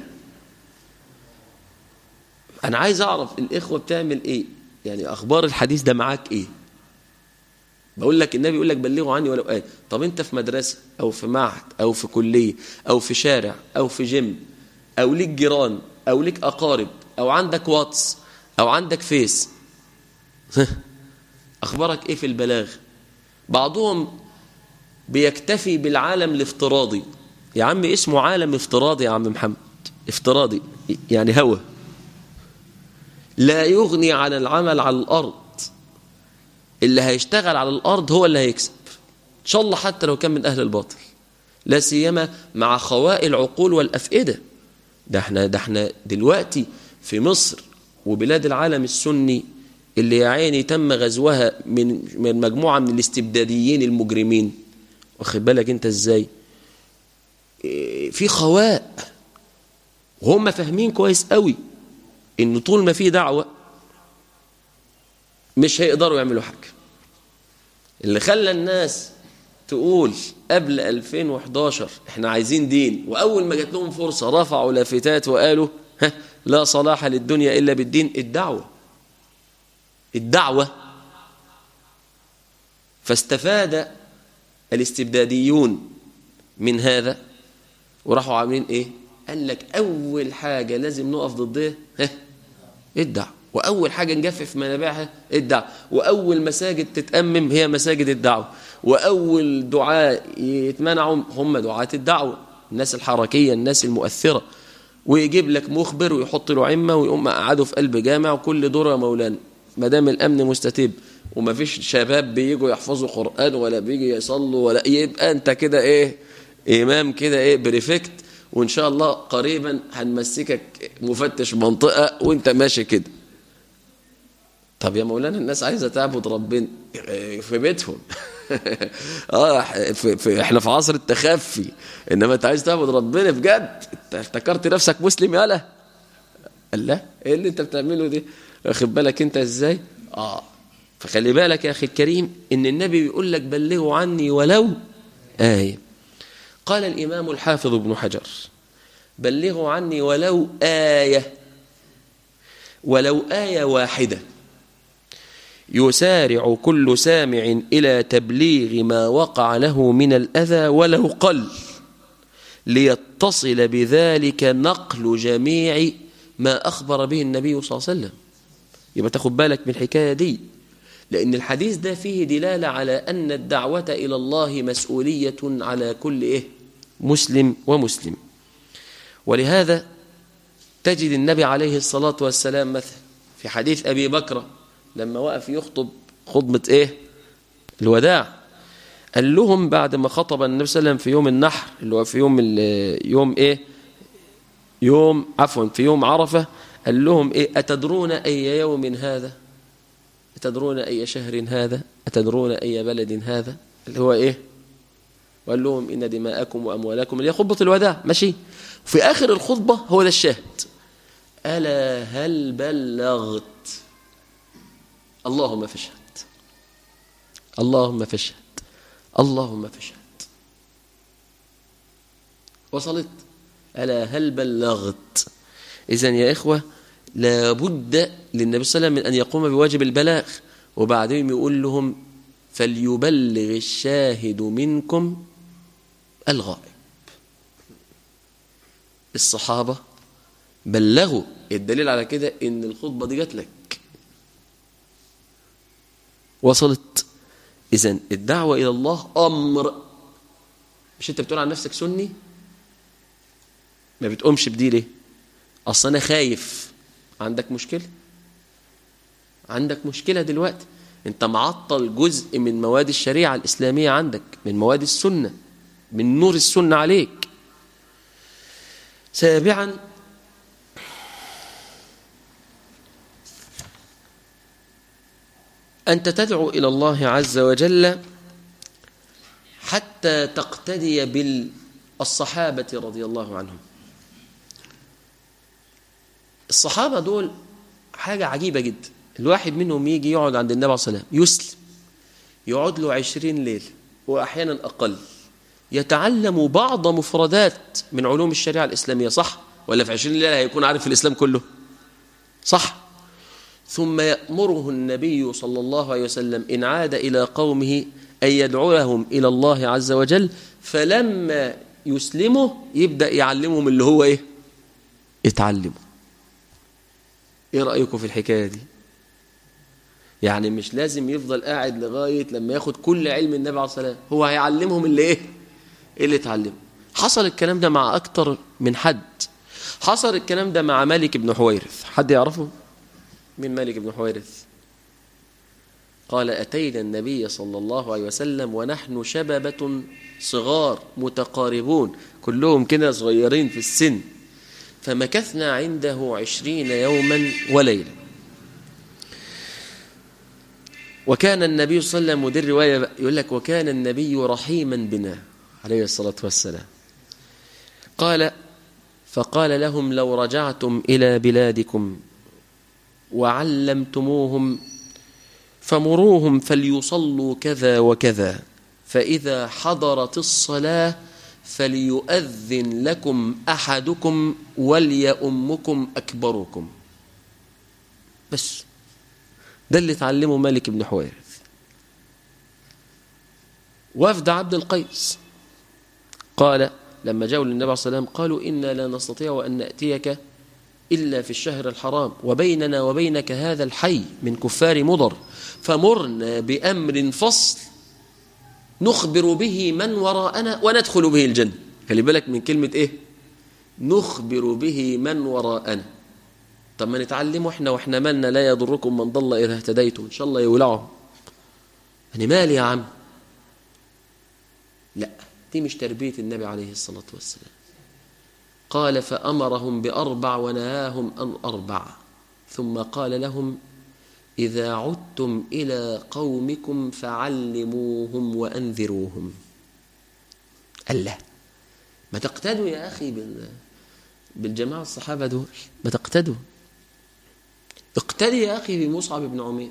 أنا عايز أعرف الإخوة بتعمل إيه يعني أخبار الحديث ده معاك إيه بقول لك النبي يقول لك بلغوا عني ولو آية طب أنت في مدرسة أو في معهد أو في كلية أو في شارع أو في جيم أو ليك جيران أو ليك أقارب أو عندك واتس أو عندك فيس أخبارك إيه في البلاغ بعضهم بيكتفي بالعالم الافتراضي يا عم اسمه عالم افتراضي يا عم محمد افتراضي يعني هوى لا يغني عن العمل على الأرض اللي هيشتغل على الأرض هو اللي هيكسب إن شاء الله حتى لو كان من أهل الباطل لا سيما مع خواء العقول والأفئدة ده احنا ده احنا دلوقتي في مصر وبلاد العالم السني اللي يا عيني تم غزوها من من مجموعة من الاستبداديين المجرمين واخد بالك انت ازاي في خواء وهم فاهمين كويس قوي ان طول ما في دعوة مش هيقدروا يعملوا حاجة اللي خلى الناس تقول قبل 2011 احنا عايزين دين واول ما جات لهم فرصة رفعوا لافتات وقالوا ها لا صلاح للدنيا الا بالدين الدعوة الدعوة فاستفاد الاستبداديون من هذا وراحوا عاملين ايه قال لك اول حاجة لازم نقف ضدها ها الدعوة واول حاجة نجفف منابعها الدعوة واول مساجد تتأمم هي مساجد الدعوة واول دعاء يتمنعوا هم دعاة الدعوة الناس الحركية الناس المؤثرة ويجيب لك مخبر ويحط له عمة ويقوم قعده في قلب جامع وكل دور يا مولانا ما دام الامن مستتب وما فيش شباب بيجوا يحفظوا قران ولا بيجي يصلوا ولا يبقى انت كده ايه امام كده ايه بريفكت وان شاء الله قريبا هنمسكك مفتش منطقه وانت ماشي كده طب يا مولانا الناس عايزه تعبد ربنا في بيتهم اه في في احنا في عصر التخفي انما انت عايز تعبد ربنا بجد انت افتكرت نفسك مسلم يالا قال لا ايه اللي انت بتعمله دي واخد بالك انت ازاي اه فخلي بالك يا اخي الكريم ان النبي بيقول لك بلغوا عني ولو آية قال الإمام الحافظ ابن حجر بلغوا عني ولو آية ولو آية واحدة يسارع كل سامع إلى تبليغ ما وقع له من الأذى ولو قل ليتصل بذلك نقل جميع ما أخبر به النبي صلى الله عليه وسلم يبقى تاخد بالك من الحكاية دي لأن الحديث ده فيه دلالة على أن الدعوة إلى الله مسؤولية على كل إيه مسلم ومسلم ولهذا تجد النبي عليه الصلاة والسلام مثلا في حديث أبي بكر لما وقف يخطب خطبة إيه الوداع قال لهم بعد ما خطب النبي صلى الله عليه وسلم في يوم النحر اللي هو في يوم يوم إيه يوم عفوا في يوم عرفة قال لهم إيه أتدرون أي يوم هذا أتدرون أي شهر هذا أتدرون أي بلد هذا اللي هو إيه وقال لهم إن دماءكم وأموالكم اللي هي خطبة الوداع ماشي في آخر الخطبة هو ده الشاهد ألا هل بلغت اللهم فاشهد اللهم فاشهد اللهم فاشهد وصلت ألا هل بلغت إذن يا إخوة لابد للنبي صلى الله عليه وسلم من أن يقوم بواجب البلاغ وبعدين يقول لهم فليبلغ الشاهد منكم الغائب الصحابة بلغوا الدليل على كده ان الخطبة دي جات لك وصلت اذا الدعوة الى الله امر مش انت بتقول عن نفسك سني ما بتقومش بدي ليه اصل انا خايف عندك مشكلة عندك مشكلة دلوقتي انت معطل جزء من مواد الشريعة الإسلامية عندك من مواد السنة من نور السنة عليك سابعا أنت تدعو إلى الله عز وجل حتى تقتدي بالصحابة رضي الله عنهم الصحابة دول حاجة عجيبة جدا الواحد منهم يجي يقعد عند النبي صلى الله عليه وسلم يسلم يقعد له عشرين ليلة وأحيانا أقل يتعلم بعض مفردات من علوم الشريعة الإسلامية صح؟ ولا في عشرين ليلة هيكون عارف الإسلام كله صح؟ ثم يأمره النبي صلى الله عليه وسلم إن عاد إلى قومه أن يدعوهم إلى الله عز وجل فلما يسلموا يبدأ يعلمهم اللي هو إيه اتعلموا إيه رأيكم في الحكاية دي يعني مش لازم يفضل قاعد لغاية لما ياخد كل علم النبي عليه الصلاة والسلام هو هيعلمهم اللي إيه اللي اتعلمه حصل الكلام ده مع أكتر من حد حصل الكلام ده مع مالك بن حويرث حد يعرفه من مالك بن حويرث قال أتينا النبي صلى الله عليه وسلم ونحن شببة صغار متقاربون كلهم كده صغيرين في السن فمكثنا عنده عشرين يوما وليلة وكان النبي صلى الله عليه وسلم ودي الرواية يقول لك وكان النبي رحيما بنا عليه الصلاة والسلام قال فقال لهم لو رجعتم إلى بلادكم وعلمتموهم فمروهم فليصلوا كذا وكذا فإذا حضرت الصلاة فليؤذن لكم أحدكم وليؤمكم أكبركم بس ده اللي تعلمه مالك بن حويرث وفد عبد القيس قال لما جاءوا للنبي صلى الله عليه وسلم قالوا إنا لا نستطيع أن نأتيك إلا في الشهر الحرام وبيننا وبينك هذا الحي من كفار مضر فمرنا بأمر فصل نخبر به من وراءنا وندخل به الجنة خلي بالك من كلمة إيه نخبر به من وراءنا طب ما نتعلمه احنا واحنا مالنا لا يضركم من ضل إذا اهتديتم إن شاء الله يولعهم أنا مالي يا عم لا دي مش تربية النبي عليه الصلاة والسلام قال فأمرهم بأربع ونهاهم عن أربع ثم قال لهم إذا عدتم إلى قومكم فعلموهم وأنذروهم الله ما تقتدوا يا أخي بال... بالجماعة الصحابة دول ما تقتدوا اقتدي يا أخي بمصعب بن عمير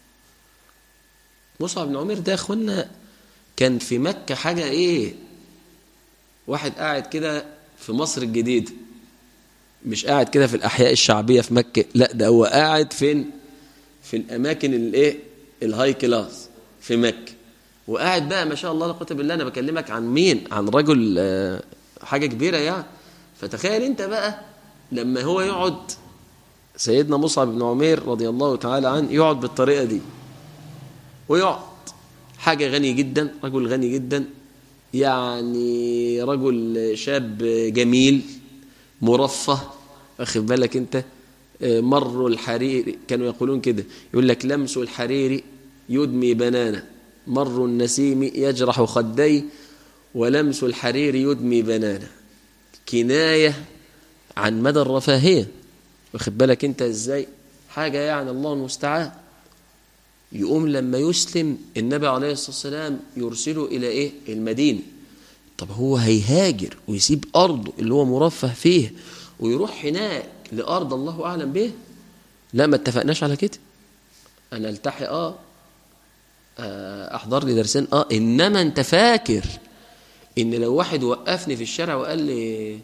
مصعب بن عمير ده يا أخوانا كان في مكة حاجة إيه واحد قاعد كده في مصر الجديدة مش قاعد كده في الأحياء الشعبية في مكة لا ده هو قاعد فين في الأماكن الإيه الهاي كلاس في مكة وقاعد بقى ما شاء الله لا قوه بالله أنا بكلمك عن مين عن رجل آه، حاجة كبيرة يعني فتخيل أنت بقى لما هو يقعد سيدنا مصعب بن عمير رضي الله تعالى عنه يقعد بالطريقة دي ويقعد حاجة غني جدا رجل غني جدا يعني رجل شاب جميل مرفه واخد بالك انت مر الحرير كانوا يقولون كده يقول لك لمس الحرير يدمي بنانا مر النسيم يجرح خدي ولمس الحرير يدمي بنانا كناية عن مدى الرفاهية واخد بالك انت ازاي حاجة يعني الله المستعان يقوم لما يسلم النبي عليه الصلاة والسلام يرسله إلى إيه؟ المدينة طب هو هيهاجر ويسيب أرضه اللي هو مرفه فيه ويروح هناك لأرض الله أعلم به لا ما اتفقناش على كده أنا التحي آه أحضر لي درسين آه إنما أنت فاكر إن لو واحد وقفني في الشارع وقال لي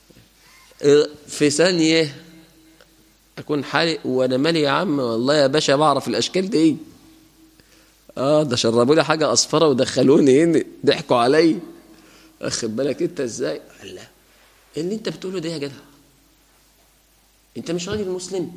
في ثانية اكون حالق وانا مالي يا عم والله يا باشا بعرف الاشكال دي اه ده شربوا لي حاجه اصفره ودخلوني هنا ضحكوا عليا اخد بالك انت ازاي لا اللي انت بتقوله ده يا جدع انت مش راجل مسلم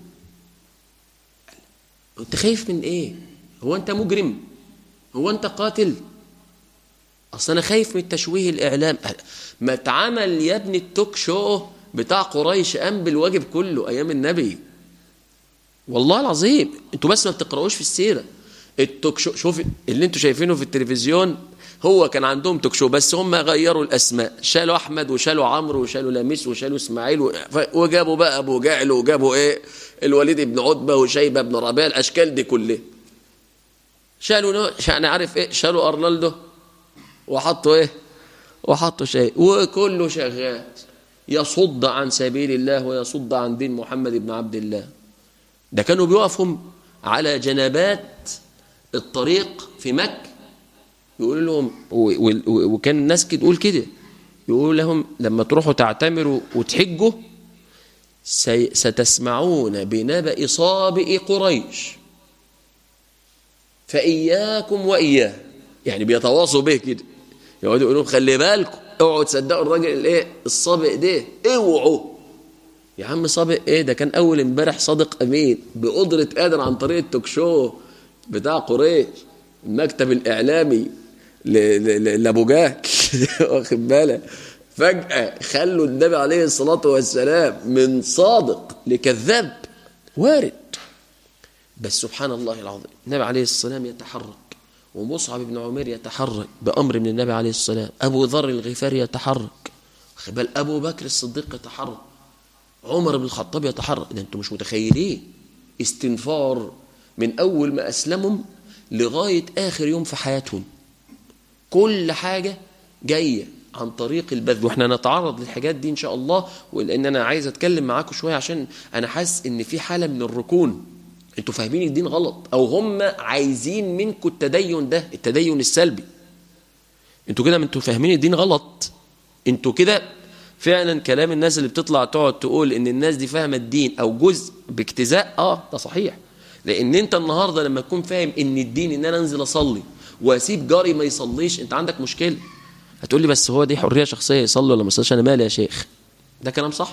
انت خايف من ايه هو انت مجرم هو انت قاتل اصل انا خايف من تشويه الاعلام ما اتعمل يا ابني التوك شو بتاع قريش قام بالواجب كله ايام النبي والله العظيم انتوا بس ما بتقراوش في السيره التوك شو شوف اللي انتوا شايفينه في التلفزيون هو كان عندهم توك شو بس هم غيروا الاسماء شالوا احمد وشالوا عمرو وشالوا لميس وشالوا اسماعيل وجابوا بقى ابو جعل وجابوا ايه الوليد بن عتبه وشيبه بن ربيع الاشكال دي كلها شالوا يعني عارف ايه شالوا ارنالدو وحطوا ايه وحطوا شيء وكله شغال يصد عن سبيل الله ويصد عن دين محمد بن عبد الله ده كانوا بيقفوا على جنبات الطريق في مكة يقول لهم وكان الناس تقول كده يقول لهم لما تروحوا تعتمروا وتحجوا ستسمعون بنبأ صابئ قريش فإياكم وإياه يعني بيتواصوا به كده يقعدوا يقولوا خلي بالكم اوعوا تصدقوا الراجل الايه الصابئ ده اوعوا يا عم صابئ ايه ده كان اول امبارح صادق امين بقدره قادر عن طريق التوك شو بتاع قريش المكتب الاعلامي لابو جهل واخد بالك فجاه خلوا النبي عليه الصلاه والسلام من صادق لكذاب وارد بس سبحان الله العظيم النبي عليه السلام يتحرك ومصعب بن عمير يتحرك بأمر من النبي عليه السلام أبو ذر الغفاري يتحرك بل أبو بكر الصديق يتحرك عمر بن الخطاب يتحرك ده أنتم مش متخيلين استنفار من أول ما أسلموا لغاية آخر يوم في حياتهم كل حاجة جاية عن طريق البذل واحنا نتعرض للحاجات دي ان شاء الله ولان انا عايز اتكلم معاكم شويه عشان انا حاسس ان في حاله من الركون انتوا فاهمين الدين غلط او هم عايزين منكم التدين ده التدين السلبي انتوا كده انتوا فاهمين الدين غلط انتوا كده فعلا كلام الناس اللي بتطلع تقعد تقول ان الناس دي فاهمه الدين او جزء باجتزاء اه ده صحيح لان انت النهارده لما تكون فاهم ان الدين ان انا انزل اصلي واسيب جاري ما يصليش انت عندك مشكله هتقول لي بس هو دي حريه شخصيه يصلي ولا ما يصليش انا مالي يا شيخ ده كلام صح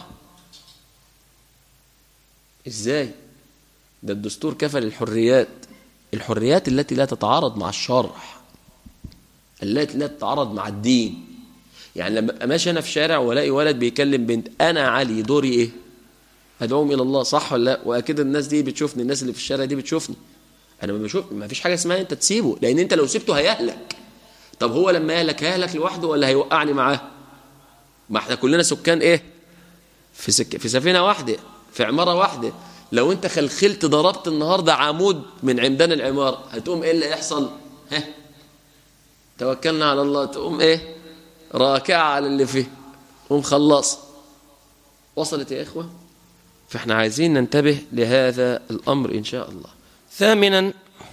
ازاي ده الدستور كفل الحريات الحريات التي لا تتعارض مع الشرع التي لا تتعارض مع الدين يعني لما ماشي انا في شارع والاقي ولد بيكلم بنت انا علي دوري ايه ادعوهم الى الله صح ولا لا واكيد الناس دي بتشوفني الناس اللي في الشارع دي بتشوفني انا ما بشوف ما فيش حاجه اسمها انت تسيبه لان انت لو سبته هيهلك طب هو لما يهلك هيهلك لوحده ولا هيوقعني معاه ما احنا كلنا سكان ايه في سك... في سفينه واحده في عماره واحده لو انت خلخلت ضربت النهارده عمود من عمدان العماره هتقوم ايه اللي يحصل ها توكلنا على الله تقوم ايه راكعه على اللي فيه قوم خلص وصلت يا اخوه فاحنا عايزين ننتبه لهذا الامر ان شاء الله ثامنا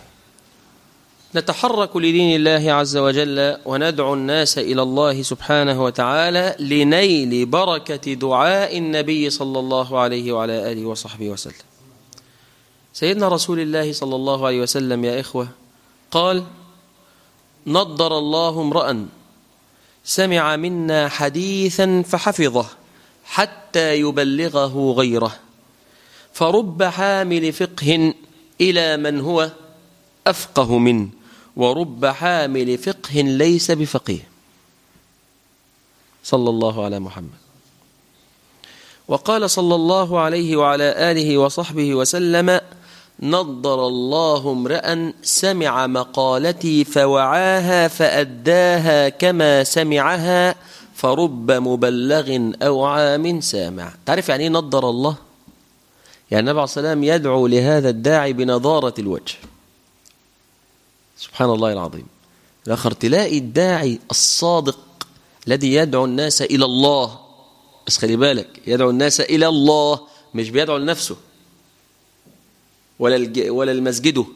نتحرك لدين الله عز وجل وندعو الناس الى الله سبحانه وتعالى لنيل بركه دعاء النبي صلى الله عليه وعلى اله وصحبه وسلم. سيدنا رسول الله صلى الله عليه وسلم يا اخوه قال: نضر الله امرأ سمع منا حديثا فحفظه حتى يبلغه غيره فرب حامل فقه إلى من هو أفقه منه ورب حامل فقه ليس بفقيه صلى الله على محمد وقال صلى الله عليه وعلى آله وصحبه وسلم نضر الله امرأ سمع مقالتي فوعاها فأداها كما سمعها فرب مبلغ أو عام سامع تعرف يعني ايه نضر الله يعني النبي عليه السلام يدعو لهذا الداعي بنضارة الوجه سبحان الله العظيم الآخر تلاقي الداعي الصادق الذي يدعو الناس إلى الله بس خلي بالك يدعو الناس إلى الله مش بيدعو لنفسه ولا الج... ولا المسجده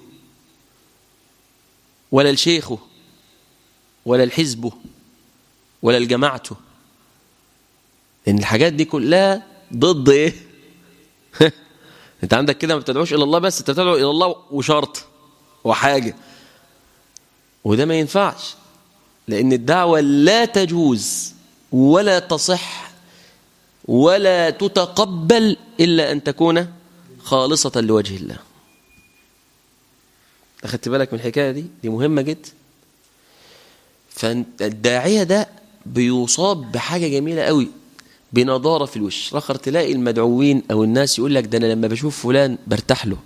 ولا الشيخه ولا الحزبه ولا الجماعته لأن الحاجات دي كلها ضد إيه؟ أنت عندك كده ما بتدعوش إلى الله بس أنت بتدعو إلى الله وشرط وحاجة وده ما ينفعش لأن الدعوة لا تجوز ولا تصح ولا تتقبل إلا أن تكون خالصة لوجه الله أخدت بالك من الحكاية دي دي مهمة جدا فالداعية ده بيصاب بحاجة جميلة قوي بنضارة في الوش رخر تلاقي المدعوين أو الناس يقول لك ده أنا لما بشوف فلان برتاح له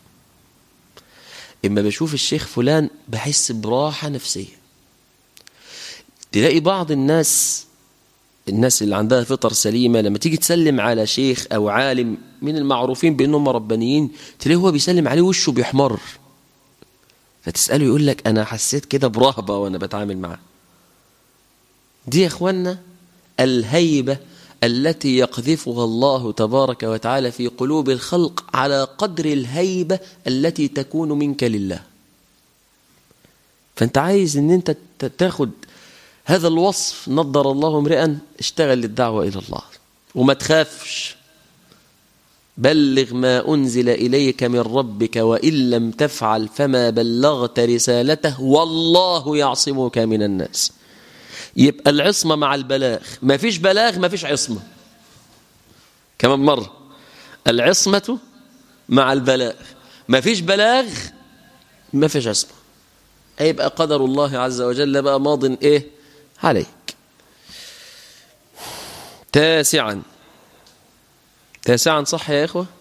إما بشوف الشيخ فلان بحس براحة نفسية تلاقي بعض الناس الناس اللي عندها فطر سليمة لما تيجي تسلم على شيخ أو عالم من المعروفين بأنهم ربانيين تلاقيه هو بيسلم عليه وشه بيحمر فتسأله يقول لك أنا حسيت كده برهبة وأنا بتعامل معاه دي يا إخوانا الهيبة التي يقذفها الله تبارك وتعالى في قلوب الخلق على قدر الهيبة التي تكون منك لله فأنت عايز أن أنت تاخد هذا الوصف نظر الله امرئا اشتغل للدعوة إلى الله وما تخافش بلغ ما أنزل إليك من ربك وإن لم تفعل فما بلغت رسالته والله يعصمك من الناس يبقى العصمة مع البلاغ ما فيش بلاغ ما فيش عصمة كمان مرة العصمة مع البلاغ ما فيش بلاغ ما فيش عصمة هيبقى قدر الله عز وجل بقى ماض ايه عليك تاسعا تاسعا صح يا إخوة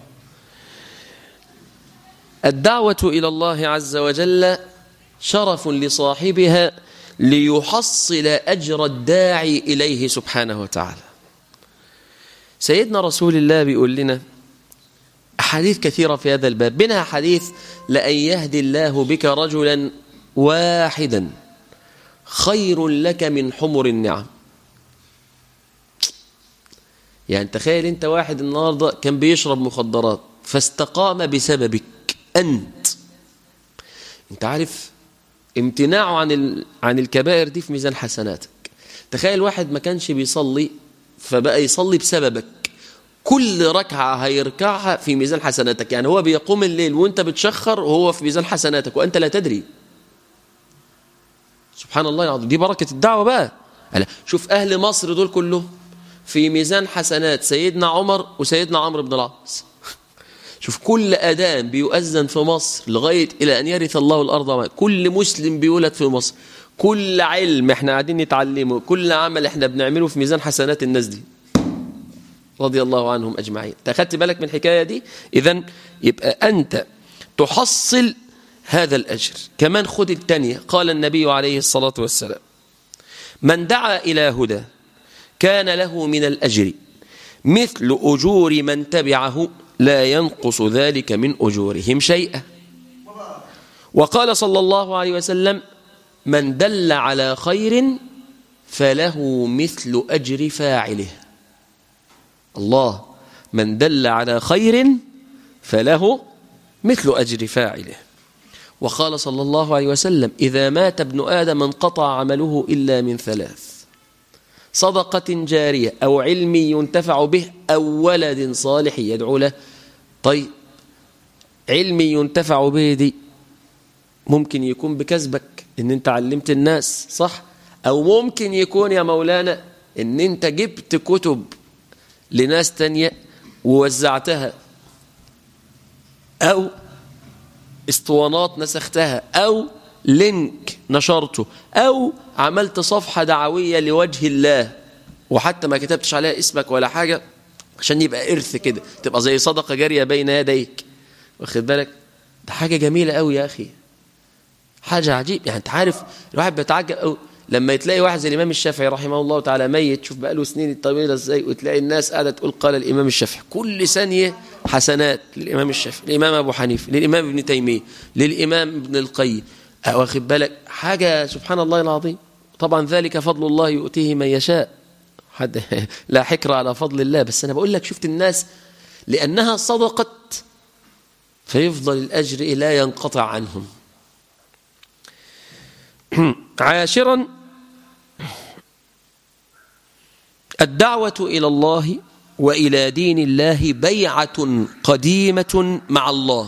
الدعوة إلى الله عز وجل شرف لصاحبها ليحصل أجر الداعي إليه سبحانه وتعالى سيدنا رسول الله بيقول لنا أحاديث كثيرة في هذا الباب منها حديث لأن يهدي الله بك رجلا واحدا خير لك من حمر النعم يعني تخيل انت واحد النهاردة كان بيشرب مخدرات فاستقام بسببك أنت انت عارف امتناعه عن ال... عن الكبائر دي في ميزان حسناتك تخيل واحد ما كانش بيصلي فبقى يصلي بسببك كل ركعة هيركعها في ميزان حسناتك يعني هو بيقوم الليل وانت بتشخر وهو في ميزان حسناتك وانت لا تدري سبحان الله العظيم دي بركة الدعوة بقى شوف أهل مصر دول كلهم في ميزان حسنات سيدنا عمر وسيدنا عمرو بن العاص شوف كل أذان بيؤذن في مصر لغاية إلى أن يرث الله الأرض كل مسلم بيولد في مصر كل علم احنا قاعدين نتعلمه كل عمل احنا بنعمله في ميزان حسنات الناس دي رضي الله عنهم أجمعين تأخذت بالك من الحكاية دي إذا يبقى أنت تحصل هذا الأجر كمان خد الثانية قال النبي عليه الصلاة والسلام من دعا إلى هدى كان له من الأجر مثل أجور من تبعه لا ينقص ذلك من أجورهم شيئا وقال صلى الله عليه وسلم من دل على خير فله مثل أجر فاعله الله من دل على خير فله مثل أجر فاعله وقال صلى الله عليه وسلم إذا مات ابن آدم انقطع عمله إلا من ثلاث صدقة جارية أو علم ينتفع به أو ولد صالح يدعو له طيب علم ينتفع به دي ممكن يكون بكسبك ان انت علمت الناس صح او ممكن يكون يا مولانا ان انت جبت كتب لناس تانية ووزعتها او اسطوانات نسختها او لينك نشرته او عملت صفحة دعوية لوجه الله وحتى ما كتبتش عليها اسمك ولا حاجة عشان يبقى إرث كده تبقى زي صدقة جارية بين يديك واخد بالك ده حاجة جميلة قوي يا أخي حاجة عجيب يعني أنت عارف الواحد بيتعجب قوي لما تلاقي واحد زي الإمام الشافعي رحمه الله تعالى ميت شوف بقى له سنين الطويلة إزاي وتلاقي الناس قاعدة تقول قال الإمام الشافعي كل ثانية حسنات للإمام الشافعي للإمام أبو حنيفة للإمام ابن تيمية للإمام ابن القيم واخد بالك حاجة سبحان الله العظيم طبعا ذلك فضل الله يؤتيه من يشاء حد لا حكر على فضل الله بس أنا بقول لك شفت الناس لأنها صدقت فيفضل الأجر لا ينقطع عنهم عاشرا الدعوة إلى الله وإلى دين الله بيعة قديمة مع الله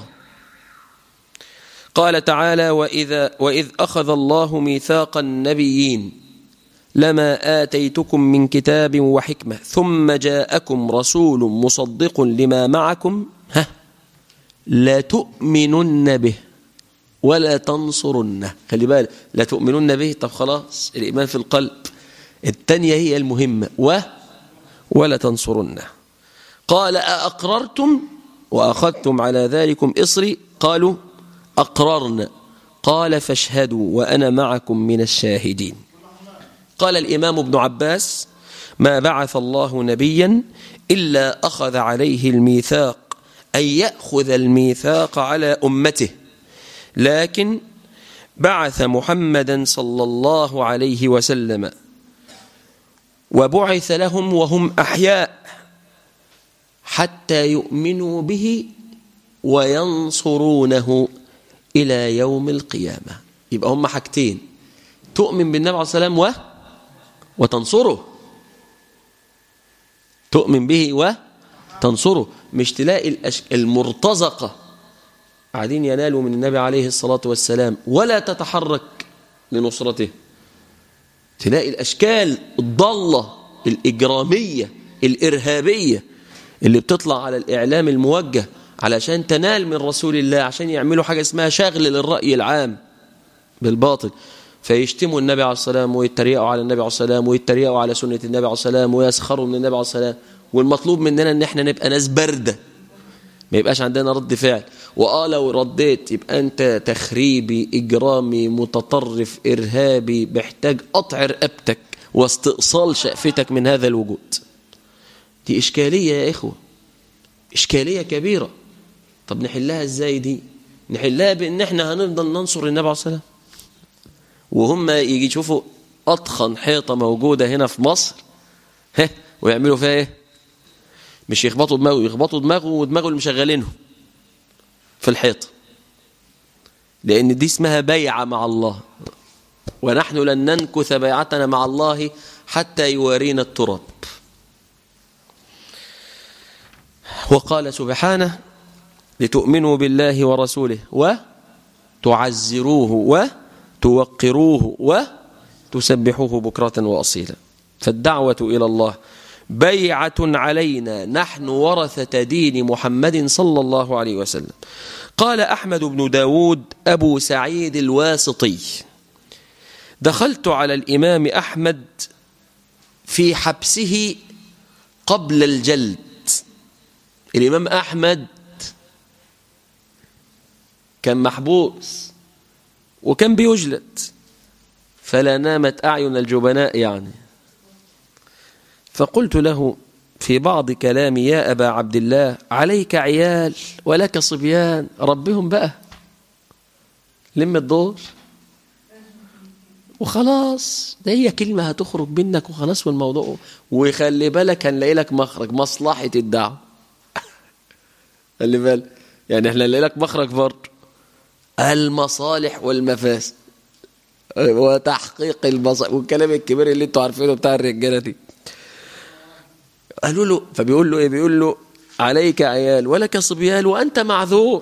قال تعالى وإذا وإذ أخذ الله ميثاق النبيين لما آتيتكم من كتاب وحكمة ثم جاءكم رسول مصدق لما معكم ها لا تؤمنن به ولا تنصرنه خلي بالك لا تؤمنن به طب خلاص الإيمان في القلب الثانية هي المهمة و ولا تنصرنه قال أأقررتم وأخذتم على ذلكم إصري قالوا أقررنا قال فاشهدوا وأنا معكم من الشاهدين قال الإمام ابن عباس ما بعث الله نبيا إلا أخذ عليه الميثاق أن يأخذ الميثاق على أمته لكن بعث محمدا صلى الله عليه وسلم وبعث لهم وهم أحياء حتى يؤمنوا به وينصرونه إلى يوم القيامة يبقى هم حاجتين تؤمن بالنبي عليه الصلاة والسلام و... وتنصره تؤمن به وتنصره مش تلاقي الأش... المرتزقة قاعدين ينالوا من النبي عليه الصلاة والسلام ولا تتحرك لنصرته تلاقي الأشكال الضالة الإجرامية الإرهابية اللي بتطلع على الإعلام الموجه علشان تنال من رسول الله عشان يعملوا حاجة اسمها شغل للرأي العام بالباطل فيشتموا النبي عليه السلام ويتريقوا على النبي عليه السلام ويتريقوا على سنة النبي عليه السلام ويسخروا من النبي عليه السلام والمطلوب مننا ان احنا نبقى ناس باردة ما يبقاش عندنا رد فعل وآه لو رديت يبقى أنت تخريبي إجرامي متطرف إرهابي محتاج قطع رقبتك واستئصال شأفتك من هذا الوجود دي إشكالية يا إخوة إشكالية كبيرة طب نحلها إزاي دي نحلها بأن احنا هنفضل ننصر النبي عليه السلام وهم يجي يشوفوا أطخن حيطة موجودة هنا في مصر ها ويعملوا فيها إيه مش يخبطوا دماغه يخبطوا دماغه ودماغه اللي مشغلينه في الحيط لأن دي اسمها بيعة مع الله ونحن لن ننكث بيعتنا مع الله حتى يوارينا التراب وقال سبحانه لتؤمنوا بالله ورسوله وتعزروه وتوقروه وتسبحوه بكرة وأصيلا فالدعوة إلى الله بيعة علينا نحن ورثة دين محمد صلى الله عليه وسلم قال أحمد بن داود أبو سعيد الواسطي دخلت على الإمام أحمد في حبسه قبل الجلد الإمام أحمد كان محبوس وكان بيجلد فلا نامت أعين الجبناء يعني فقلت له في بعض كلامي يا أبا عبد الله عليك عيال ولك صبيان ربهم بقى لم الدور وخلاص ده هي كلمة هتخرج منك وخلاص والموضوع وخلي بالك هنلاقي لك مخرج مصلحة الدعوة خلي بالك يعني احنا نلاقي لك مخرج برضه المصالح والمفاسد وتحقيق المصالح والكلام الكبير اللي انتوا عارفينه بتاع الرجاله دي قالوا له فبيقول له ايه بيقول له عليك عيال ولك صبيان وانت معذور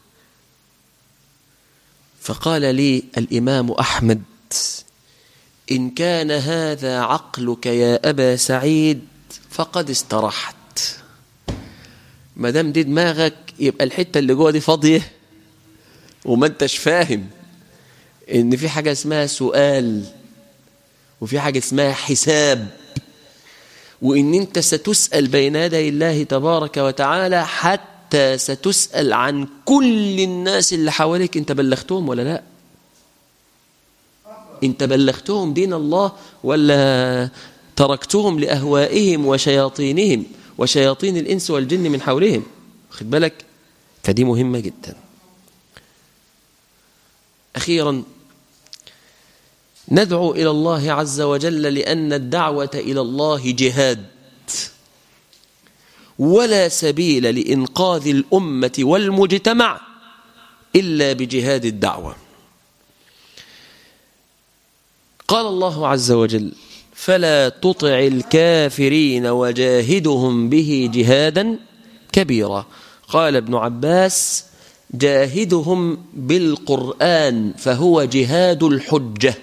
فقال لي الامام احمد ان كان هذا عقلك يا ابا سعيد فقد استرحت ما دام دي دماغك يبقى الحته اللي جوه دي فاضيه وما انتش فاهم ان في حاجه اسمها سؤال وفي حاجه اسمها حساب وان انت ستسال بين يدي الله تبارك وتعالى حتى ستسال عن كل الناس اللي حواليك انت بلغتهم ولا لا انت بلغتهم دين الله ولا تركتهم لاهوائهم وشياطينهم وشياطين الإنس والجن من حولهم خد بالك فدي مهمة جدا أخيرا ندعو إلى الله عز وجل لأن الدعوة إلى الله جهاد ولا سبيل لإنقاذ الأمة والمجتمع إلا بجهاد الدعوة قال الله عز وجل فلا تطع الكافرين وجاهدهم به جهادا كبيرا قال ابن عباس جاهدهم بالقرآن فهو جهاد الحجة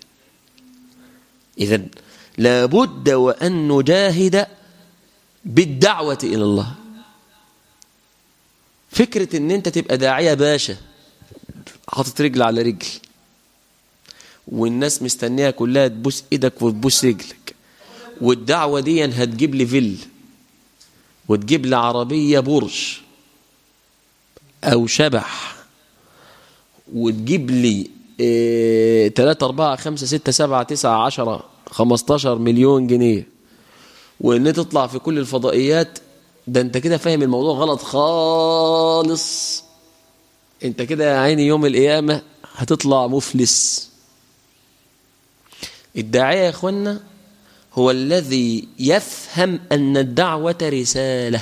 إذن لابد وأن نجاهد بالدعوة إلى الله فكرة أن أنت تبقى داعية باشا حاطط رجل على رجل والناس مستنيها كلها تبوس ايدك وتبوس رجلك والدعوه دي هتجيب لي فيل وتجيب لي عربيه برج او شبح وتجيب لي 3 4 5 6 7 9 10 15 مليون جنيه وان تطلع في كل الفضائيات ده انت كده فاهم الموضوع غلط خالص انت كده يا عيني يوم القيامه هتطلع مفلس الداعية يا اخوانا هو الذي يفهم أن الدعوة رسالة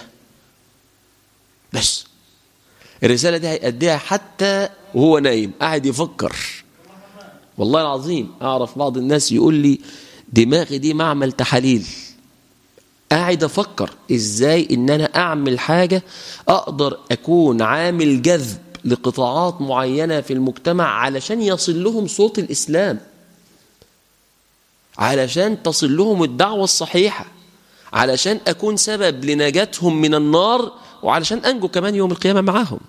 بس الرسالة دي هيأديها حتى وهو نايم قاعد يفكر والله العظيم أعرف بعض الناس يقول لي دماغي دي معمل تحاليل قاعد أفكر إزاي إن أنا أعمل حاجة أقدر أكون عامل جذب لقطاعات معينة في المجتمع علشان يصل لهم صوت الإسلام علشان تصل لهم الدعوة الصحيحة علشان أكون سبب لنجاتهم من النار وعلشان أنجو كمان يوم القيامة معاهم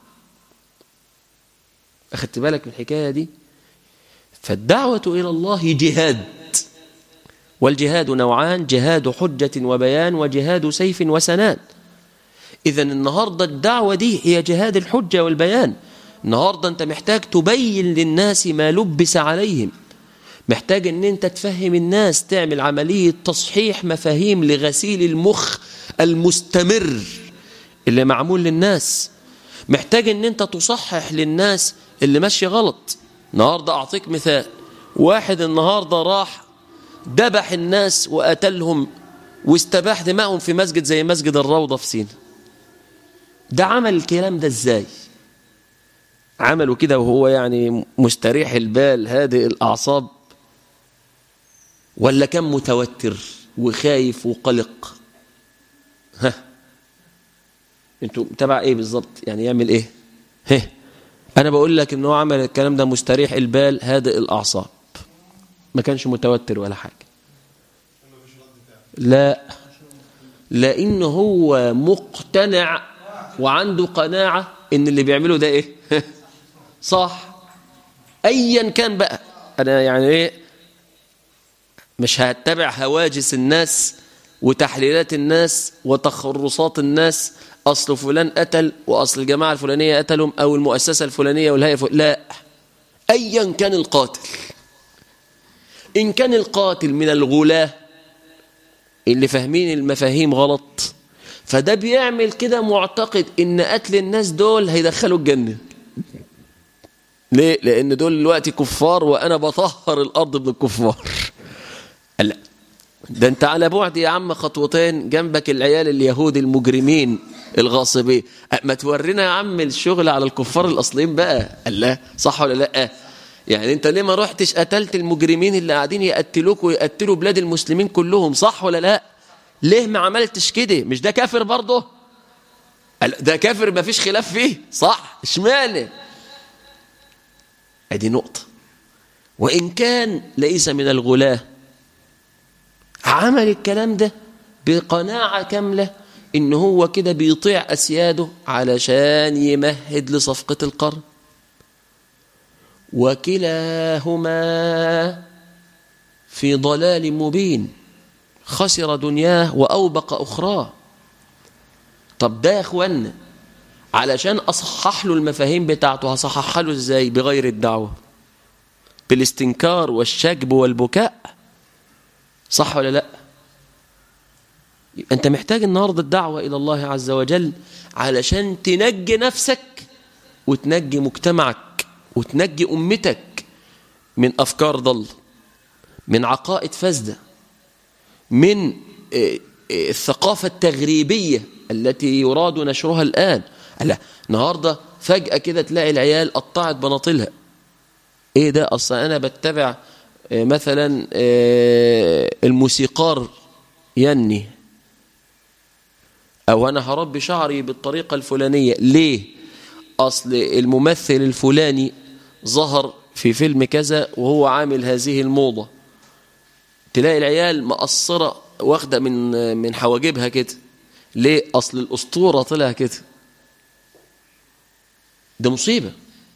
أخدت بالك من الحكاية دي فالدعوة إلى الله جهاد والجهاد نوعان جهاد حجة وبيان وجهاد سيف وسنان إذا النهاردة الدعوة دي هي جهاد الحجة والبيان النهاردة أنت محتاج تبين للناس ما لبس عليهم محتاج أن أنت تفهم الناس تعمل عملية تصحيح مفاهيم لغسيل المخ المستمر اللي معمول للناس محتاج أن أنت تصحح للناس اللي ماشي غلط النهاردة أعطيك مثال واحد النهاردة راح دبح الناس وقتلهم واستباح دمائهم في مسجد زي مسجد الروضة في سينا ده عمل الكلام ده ازاي عمله كده وهو يعني مستريح البال هادئ الأعصاب ولا كان متوتر وخايف وقلق ها انتوا تبع ايه بالظبط يعني يعمل ايه ها انا بقول لك ان هو عمل الكلام ده مستريح البال هادئ الاعصاب ما كانش متوتر ولا حاجه لا لان هو مقتنع وعنده قناعه ان اللي بيعمله ده ايه صح ايا كان بقى انا يعني ايه مش هتبع هواجس الناس وتحليلات الناس وتخرصات الناس أصل فلان قتل وأصل الجماعة الفلانية قتلهم أو المؤسسة الفلانية والهيئة الفلانية لا أيا كان القاتل إن كان القاتل من الغلاة اللي فاهمين المفاهيم غلط فده بيعمل كده معتقد إن قتل الناس دول هيدخلوا الجنة ليه؟ لأن دول دلوقتي كفار وأنا بطهر الأرض من الكفار لا ده انت على بعد يا عم خطوتين جنبك العيال اليهود المجرمين الغاصبين ما تورينا يا عم الشغل على الكفار الاصليين بقى الله صح ولا لا يعني انت ليه ما رحتش قتلت المجرمين اللي قاعدين يقتلوك ويقتلوا بلاد المسلمين كلهم صح ولا لا ليه ما عملتش كده مش ده كافر برضه ده كافر ما فيش خلاف فيه صح اشمعنى ادي نقطه وان كان ليس من الغلاه عمل الكلام ده بقناعة كاملة إن هو كده بيطيع أسياده علشان يمهد لصفقة القرن وكلاهما في ضلال مبين خسر دنياه وأوبق أخراه طب ده يا أخوانا علشان أصحح له المفاهيم بتاعته هصححها له إزاي بغير الدعوة بالاستنكار والشجب والبكاء صح ولا لا انت محتاج النهاردة الدعوة إلى الله عز وجل علشان تنجي نفسك وتنجي مجتمعك وتنجي أمتك من أفكار ضل من عقائد فاسدة من الثقافة التغريبية التي يراد نشرها الآن لا النهاردة فجأة كده تلاقي العيال قطعت بناطيلها ايه ده اصلا انا بتبع مثلا الموسيقار يني او انا هربي شعري بالطريقة الفلانية ليه اصل الممثل الفلاني ظهر في فيلم كذا وهو عامل هذه الموضة تلاقي العيال مقصرة واخدة من من حواجبها كده ليه اصل الاسطورة طلع كده ده مصيبة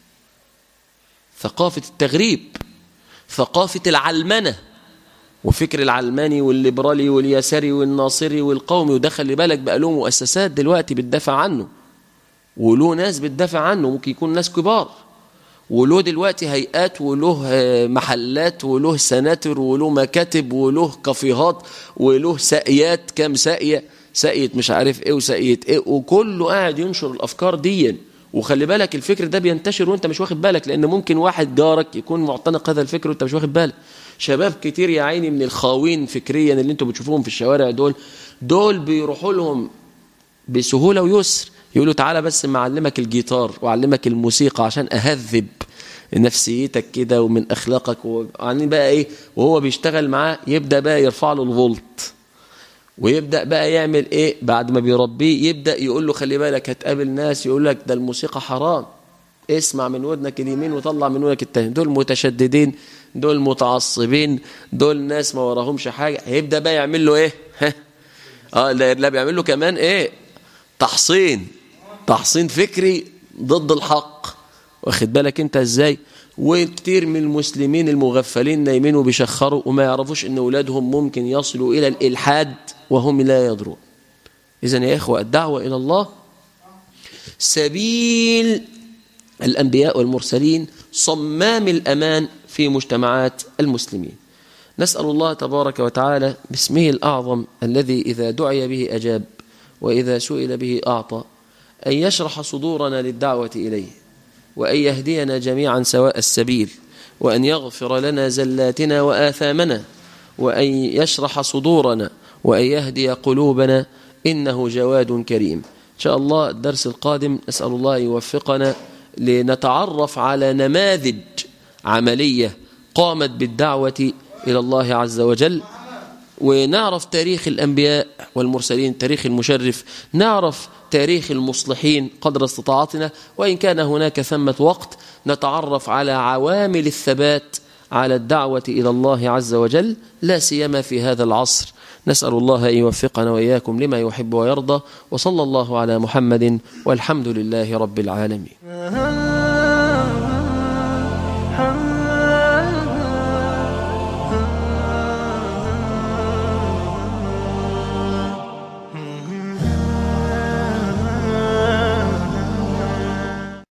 ثقافة التغريب ثقافة العلمنة وفكر العلماني والليبرالي واليساري والناصري والقومي وده خلي بالك بقى له مؤسسات دلوقتي بتدافع عنه وله ناس بتدافع عنه ممكن يكون ناس كبار وله دلوقتي هيئات وله محلات وله سناتر وله مكاتب وله كافيهات وله ساقيات كام ساقية ساقية مش عارف ايه وساقية ايه وكله قاعد ينشر الافكار دي وخلي بالك الفكر ده بينتشر وانت مش واخد بالك لان ممكن واحد جارك يكون معتنق هذا الفكر وانت مش واخد بالك شباب كتير يا عيني من الخاوين فكريا اللي انتوا بتشوفوهم في الشوارع دول دول بيروحوا لهم بسهوله ويسر يقولوا تعالى بس معلمك الجيتار واعلمك الموسيقى عشان اهذب نفسيتك كده ومن اخلاقك وعني بقى ايه وهو بيشتغل معاه يبدا بقى يرفع له الفولت ويبدا بقى يعمل ايه بعد ما بيربيه يبدا يقول له خلي بالك هتقابل ناس يقول لك ده الموسيقى حرام اسمع من ودنك اليمين وطلع من ودنك التاني دول متشددين دول متعصبين دول ناس ما وراهمش حاجه هيبدا بقى يعمل له ايه ها اه لا لا بيعمل له كمان ايه تحصين تحصين فكري ضد الحق واخد بالك انت ازاي وكتير من المسلمين المغفلين نايمين وبيشخروا وما يعرفوش ان اولادهم ممكن يصلوا الى الالحاد وهم لا يدرون اذا يا اخوه الدعوه الى الله سبيل الانبياء والمرسلين صمام الامان في مجتمعات المسلمين نسال الله تبارك وتعالى باسمه الاعظم الذي اذا دعي به اجاب واذا سئل به اعطى ان يشرح صدورنا للدعوه اليه وأن يهدينا جميعا سواء السبيل وأن يغفر لنا زلاتنا وآثامنا وأن يشرح صدورنا وأن يهدي قلوبنا إنه جواد كريم إن شاء الله الدرس القادم نسأل الله يوفقنا لنتعرف على نماذج عملية قامت بالدعوة إلى الله عز وجل ونعرف تاريخ الأنبياء والمرسلين تاريخ المشرف نعرف تاريخ المصلحين قدر استطاعتنا وإن كان هناك ثمة وقت نتعرف على عوامل الثبات على الدعوة إلى الله عز وجل لا سيما في هذا العصر نسأل الله أن يوفقنا وإياكم لما يحب ويرضى وصلى الله على محمد والحمد لله رب العالمين